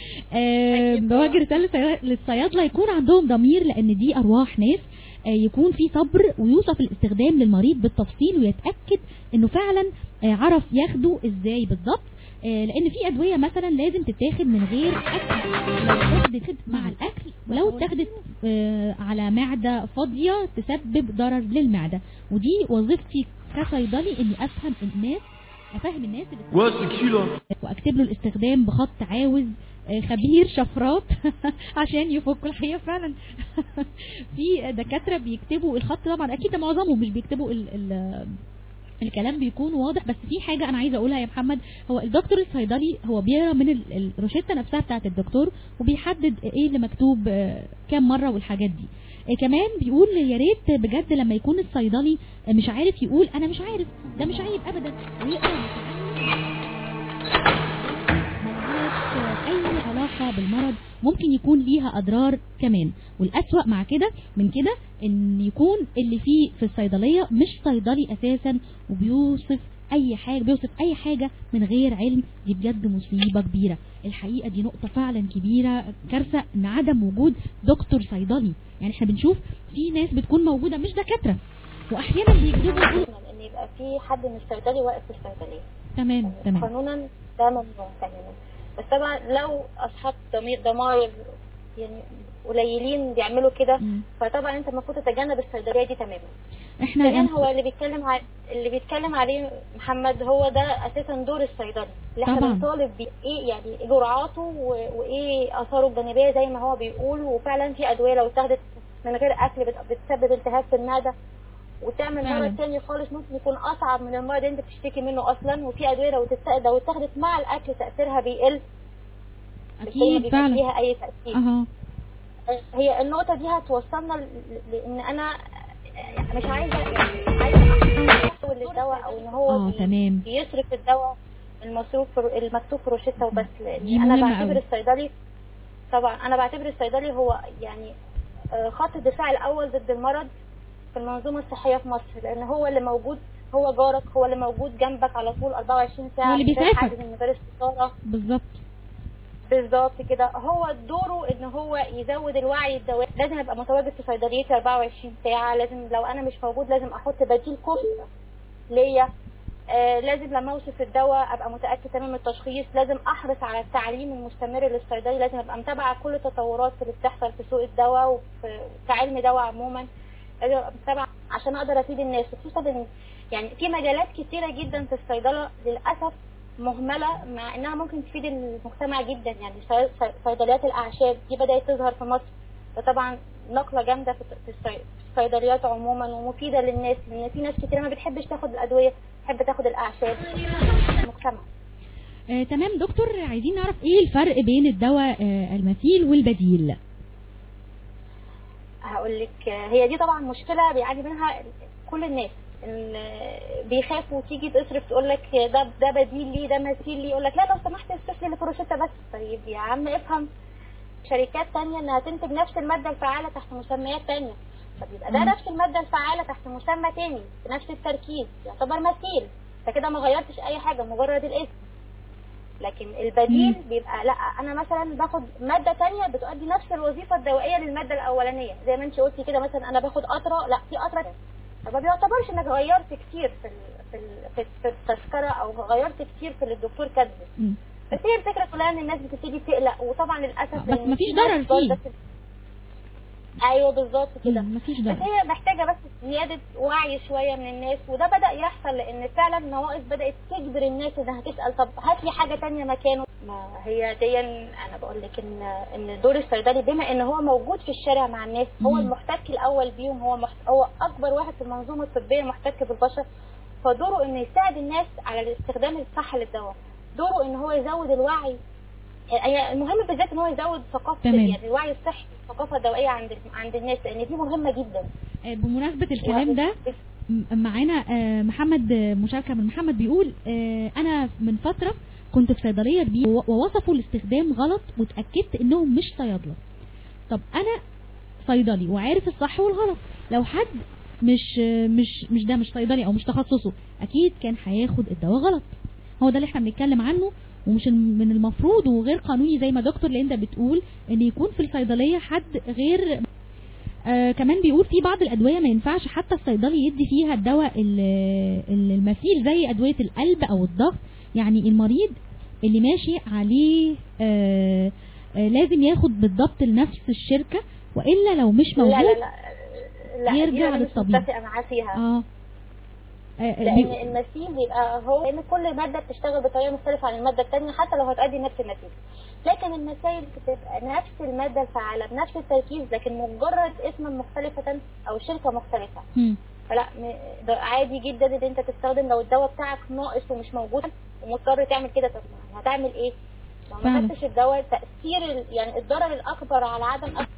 آه، بوجه رساله للصيا- للصيادله يكون عندهم ضمير لان دي ارواح ناس آه، يكون في صبر ويوصف الاستخدام للمريض بالتفصيل ويتاكد انه فعلا آه، عرف ياخده ازاي بالظبط آه، لان في ادويه مثلا لازم تتاخد من غير اكل لو اتاخدت مع الاكل ولو اتاخدت آه، على معده فاضيه تسبب ضرر للمعده ودي وظيفتي كصيدلي اني افهم الناس افهم الناس اللي واكتب له الاستخدام بخط عاوز آه، خبير شفرات عشان يفكوا الحقيقه فعلا في دكاتره بيكتبوا الخط طبعا اكيد ده معظمهم مش بيكتبوا ال ال الكلام بيكون واضح بس في حاجة أنا عايزة أقولها يا محمد هو الدكتور الصيدلي هو بيقرا من ال- الروشتة نفسها بتاعة الدكتور وبيحدد إيه اللي مكتوب آه، كام مرة والحاجات دي آه، كمان بيقول يا ريت بجد لما يكون الصيدلي آه، مش عارف يقول أنا مش عارف ده مش عيب أبدا ويقرا ملهاش أي علاقة بالمرض ممكن يكون ليها أضرار كمان والأسوأ مع كده من كده إن يكون اللي فيه في الصيدلية مش صيدلي أساسا وبيوصف أي حاجة بيوصف أي حاجة من غير علم دي بجد مصيبة كبيرة الحقيقة دي نقطة فعلا كبيرة كارثة إن عدم وجود دكتور صيدلي يعني احنا بنشوف في ناس بتكون موجودة مش دكاترة وأحيانا بيكذبوا يقولوا ان يبقى في حد من الصيدلي واقف في الصيدليه تمام تمام قانونا ده ممنوع تماما بس طبعا لو اصحاب ضمير ضماير يعني قليلين بيعملوا كده مم. فطبعا انت المفروض تتجنب الصيدليه دي تماما احنا ثانيا هو اللي بيتكلم ع... اللي بيتكلم عليه محمد هو ده اساسا دور الصيدلي اللي احنا طبعاً. بنطالب بيه ايه يعني إيه جرعاته و... وايه اثاره الجانبيه زي ما هو بيقول وفعلا في ادويه لو اتاخدت من غير اكل بت... بتسبب التهاب في المعده وتعمل فعلاً. مرض تاني خالص ممكن يكون اصعب من المرض اللي انت بتشتكي منه اصلا وفي ادويه لو تت... لو اتاخدت مع الاكل تاثيرها بيقل بالتالي ما أكيد بيبقاش فعلا ليها اي تاثير أها هي النقطة دي هتوصلنا ل- لأن أنا مش عايزة يعني عايزة أحول للدواء أو إن هو اه بي- تمام بيصرف الدواء المصروف في- المكتوب في روشتة وبس دي لأن أنا مهمة بعتبر أوي. الصيدلي طبعا أنا بعتبر الصيدلي هو يعني آه، خط الدفاع الأول ضد المرض في المنظومة الصحية في مصر لأن هو اللي موجود هو جارك هو اللي موجود جنبك على طول 24 ساعة هو اللي من غير بيسعفك. حاجز من غير استشارة بالظبط بالظبط كده هو دوره ان هو يزود الوعي الدوائي لازم ابقى متواجد في صيدليتي 24 ساعه لازم لو انا مش موجود لازم احط بديل كفء ليا آه لازم لما اوصف الدواء ابقى متاكد تمام التشخيص لازم احرص على التعليم المستمر للصيدلي لازم ابقى متابعه كل التطورات اللي بتحصل في سوق الدواء وفي كعلم دواء عموما لازم ابقى متابعه عشان اقدر افيد الناس خصوصا ان يعني في مجالات كتيره جدا في الصيدله للاسف مهمله مع انها ممكن تفيد المجتمع جدا يعني صي- صي- صيدليات الاعشاب دي بدات تظهر في مصر فطبعا نقله جامده في في الصي- في الصيدليات عموما ومفيده للناس لان في ناس كتير ما بتحبش تاخد الادويه تحب تاخد الاعشاب المجتمع آه تمام دكتور عايزين نعرف ايه الفرق بين الدواء آه المثيل والبديل هقول لك هي دي طبعا مشكله بيعاني منها كل الناس ان بيخافوا تيجي تصرف تقول لك ده ده بديل لي ده مثيل لي يقول لك لا لو سمحت اصرف لي الفروشته بس طيب يا عم افهم شركات تانية انها تنتج نفس الماده الفعاله تحت مسميات تانية طب يبقى ده مم. نفس الماده الفعاله تحت مسمى تاني بنفس التركيز يعتبر مثيل انت كده ما غيرتش اي حاجه مجرد الاسم لكن البديل مم. بيبقى لا انا مثلا باخد ماده تانية بتؤدي نفس الوظيفه الدوائيه للماده الاولانيه زي ما انت قلتي كده مثلا انا باخد قطره لا في قطره تانية. فما بيعتبرش انك غيرت كتير في ال- في ال- في في التذكره او غيرت كتير في اللي الدكتور كاتبه مم. بس هي الفكره كلها ان الناس بتبتدي تقلق وطبعا للاسف آه، بس إن مفيش في ناس ضرر برضه فيه. بس- ايوه بالظبط كده مم، مفيش بس ضرر هي محتاجه بس زياده وعي شويه من الناس وده بدا يحصل لان فعلا نواقص بدات تجبر الناس انها تسال طب هات لي حاجه تانية مكانه ما هي دي انا بقول لك ان ان دور الصيدلي بما ان هو موجود في الشارع مع الناس هو مم. المحتك الاول بيهم هو محت... هو اكبر واحد في المنظومه الطبيه محتك بالبشر فدوره انه يساعد الناس على الاستخدام الصح للدواء دوره ان هو يزود الوعي يعني المهم بالذات ان هو يزود ثقافه تمام. يعني الوعي الصحي الثقافه الدوائيه عند عند الناس لان دي مهمه جدا آه بمناسبة الكلام ده م- معانا آه، محمد آه، مشاركة من محمد بيقول آه، أنا من فترة كنت في صيدلية كبيرة و- ووصفوا الاستخدام غلط واتأكدت إنهم مش صيادلة طب أنا صيدلي وعارف الصح والغلط لو حد مش آه، مش مش ده مش صيدلي أو مش تخصصه أكيد كان هياخد الدواء غلط هو ده اللي احنا بنتكلم عنه ومش الم- من المفروض وغير قانوني زي ما دكتور ليندا بتقول ان يكون في الصيدليه حد غير آه كمان بيقول في بعض الادويه ما ينفعش حتى الصيدلي يدي فيها الدواء ال- ال- المثيل زي ادويه القلب او الضغط يعني المريض اللي ماشي عليه آه آه لازم ياخد بالضبط لنفس الشركه والا لو مش موجود لا لا لا لا يرجع دي أنا مش للطبيب. متفقه معاه فيها اه آه، آه، لان بي- المثيل بيبقى هو لان كل ماده بتشتغل بطريقه مختلفه عن الماده الثانيه حتى لو هتؤدي نفس النتيجه لكن المسائل بتبقى نفس الماده الفعاله بنفس التركيز لكن مجرد اسم مختلفه او شركه مختلفه مم. فلا م- ده عادي جدا ان انت تستخدم لو الدواء بتاعك ناقص ومش موجود ومضطر تعمل كده طب ما هتعمل ايه؟ لو ما فعلا. خدتش الدواء تاثير ال- يعني الضرر الاكبر على عدم أخذ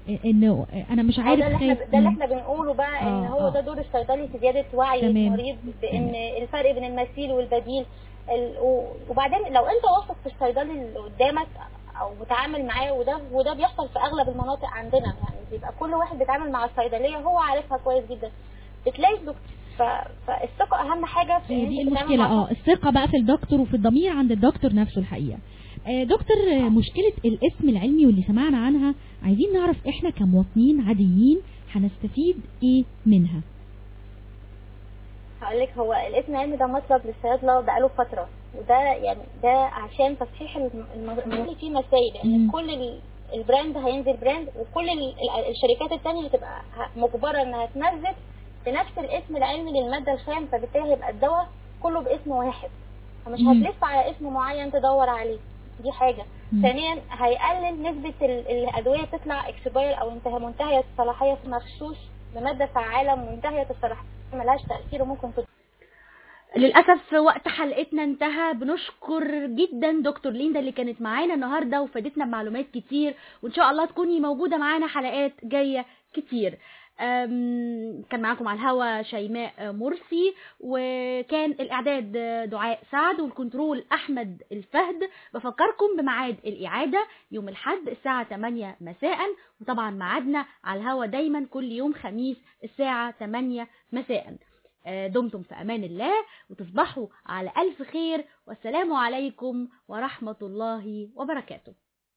انه انا مش هو عارف ده اللي احنا خايف ده اللي مم. احنا بنقوله بقى ان آه، هو آه. ده دور الصيدلي في زياده وعي تمام. المريض بان الفرق بين المثيل والبديل ال- و- وبعدين لو انت واثق في الصيدلي اللي قدامك او متعامل معاه وده وده بيحصل في اغلب المناطق عندنا يعني بيبقى كل واحد بيتعامل مع الصيدليه هو عارفها كويس جدا بتلاقي الدكتور ف- فالثقه اهم حاجه في هي إن دي أنت تتعامل المشكلة مع اه الثقة بقى في الدكتور وفي الضمير عند الدكتور نفسه الحقيقة آه، دكتور آه، مشكلة الاسم العلمي واللي سمعنا عنها عايزين نعرف احنا كمواطنين عاديين هنستفيد ايه منها هقول لك هو الاسم العلمي ده مطلب للصيادله بقاله فتره وده يعني ده عشان تصحيح الم- الم- الموضوع فيه مسائل لان مم. كل ال- البراند هينزل براند وكل ال- ال- الشركات التانية هتبقى ه- مجبره انها تنزل بنفس الاسم العلمي للماده الخام فبالتالي هيبقى الدواء كله باسم واحد فمش مم. هتلف على اسم معين تدور عليه دي حاجه مم. ثانيا هيقلل نسبه ال- الادويه تطلع اكسباير او انتهى منتهيه الصلاحيه في مخصوص بماده فعاله منتهيه الصلاحيه ملهاش تاثير وممكن تضر للأسف وقت حلقتنا انتهى بنشكر جدا دكتور ليندا اللي كانت معانا النهاردة وفادتنا بمعلومات كتير وإن شاء الله تكوني موجودة معانا حلقات جاية كتير أم، كان معاكم على الهوا شيماء مرسي وكان الإعداد دعاء سعد والكنترول أحمد الفهد بفكركم بميعاد الإعادة يوم الحد الساعة 8 مساء وطبعا ميعادنا على الهوا دايما كل يوم خميس الساعة 8 مساء آه، دمتم في أمان الله وتصبحوا على ألف خير والسلام عليكم ورحمة الله وبركاته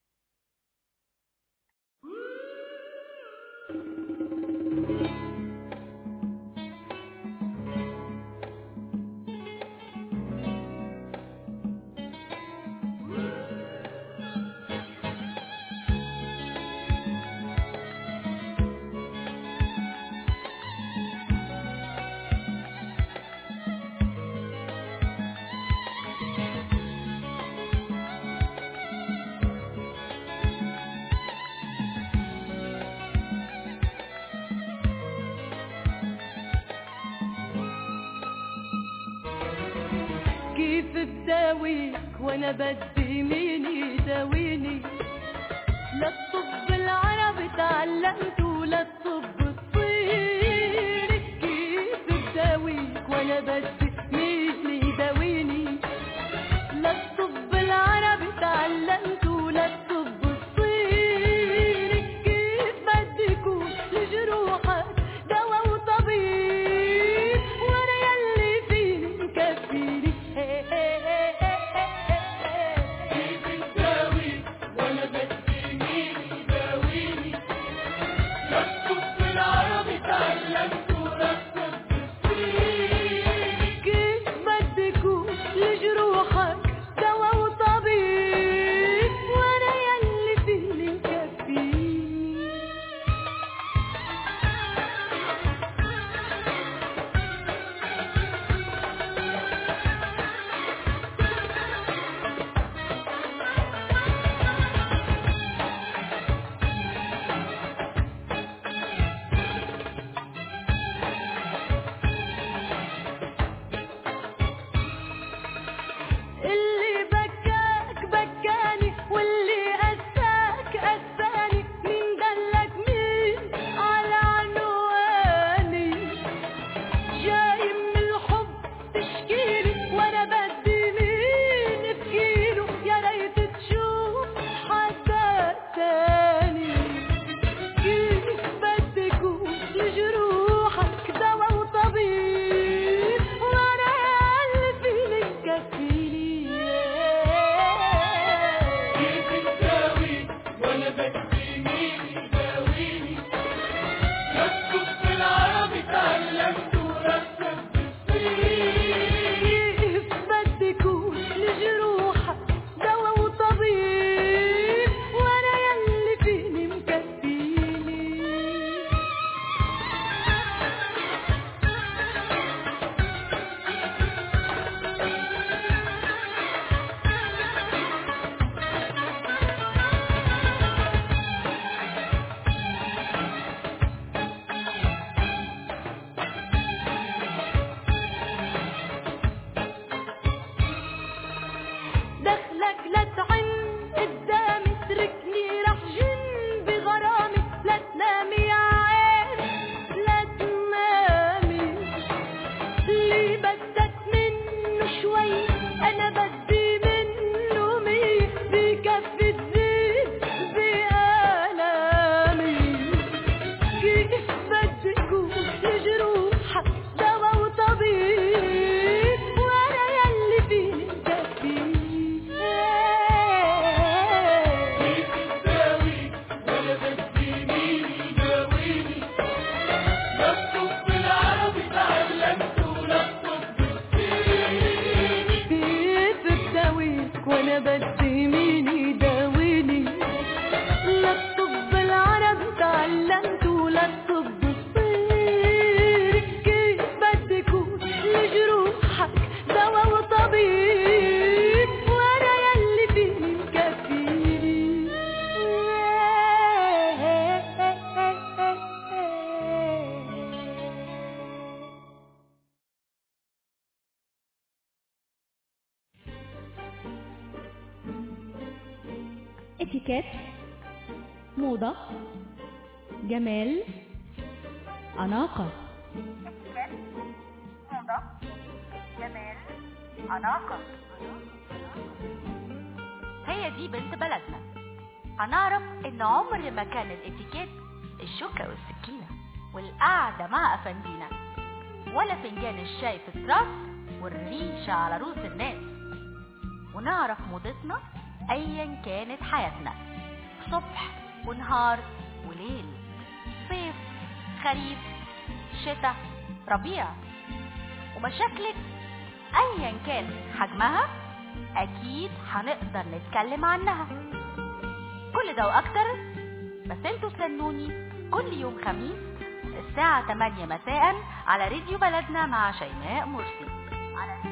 كيف بداويك وانا بدي مين يداويني لا الطب العربي تعلمت ولا الطب الصيني كيف بداويك وانا بدي مين يداويني لا الطب العربي تعلمت ولا الطب الصيني كيف بدي يكون لجروحك دوا وطبيب وانا يلي فيني مكفيني كيف تداوي وانا بدي مين يداويني لا الطب العربي تعلمت ولا الطب الصيني كيف بدي يكون لجروحك دوا وطبيب وانا يلي فيني مكفيني اللي بكاك بكاني واللي أساك أساني مين دلك مين على عنواني جاي من الحب تشكيلي وانا بدي مين بكيله يا ريت تشوف حدا تاني كيف بدي يكون لجروحك دوا وطبيب وانا اللي فيني مكفيني كيف تداوي وانا بدي مين يداويني لا الطب العربي تعلمت ولا الطب الصيني كيف بدي يكون لجروحك دوا وطبيب وانا يلي فيني مكفيني دخلك لا تعن قدامي اتركني رح جن بغرامي لا تنامي يا عين لا تنامي اللي بدك منه شوي انا بدي منه مية بكفي تزيد بآلامي كيف بدي يكون لجروحك دوا وطبيب وانا يلي فيني مكفيني كيف تداوي وانا بدي مين يداويني لا الطب العربي تعلمت ولا الطب الصيني كيف بداويك وانا بدي مين يداويني لا الطب العربي تعلمت ولا الطب الصيني كيف بدي يكون لجروحك دوا وطبيب وانا يلي فيني مكفيني اتيكيت موضة جمال أناقة هي دي بنت بلدنا هنعرف ان عمر ما كان الاتيكيت الشوكة والسكينة والقعدة مع افندينا ولا فنجان الشاي في التراس والريشة على رؤوس الناس ونعرف موضتنا ايا كانت حياتنا صبح ونهار وليل صيف خريف شتاء ربيع ومشاكلك ايا كان حجمها اكيد هنقدر نتكلم عنها كل ده واكتر بس انتوا استنوني كل يوم خميس الساعة 8 مساء على راديو بلدنا مع شيماء مرسي على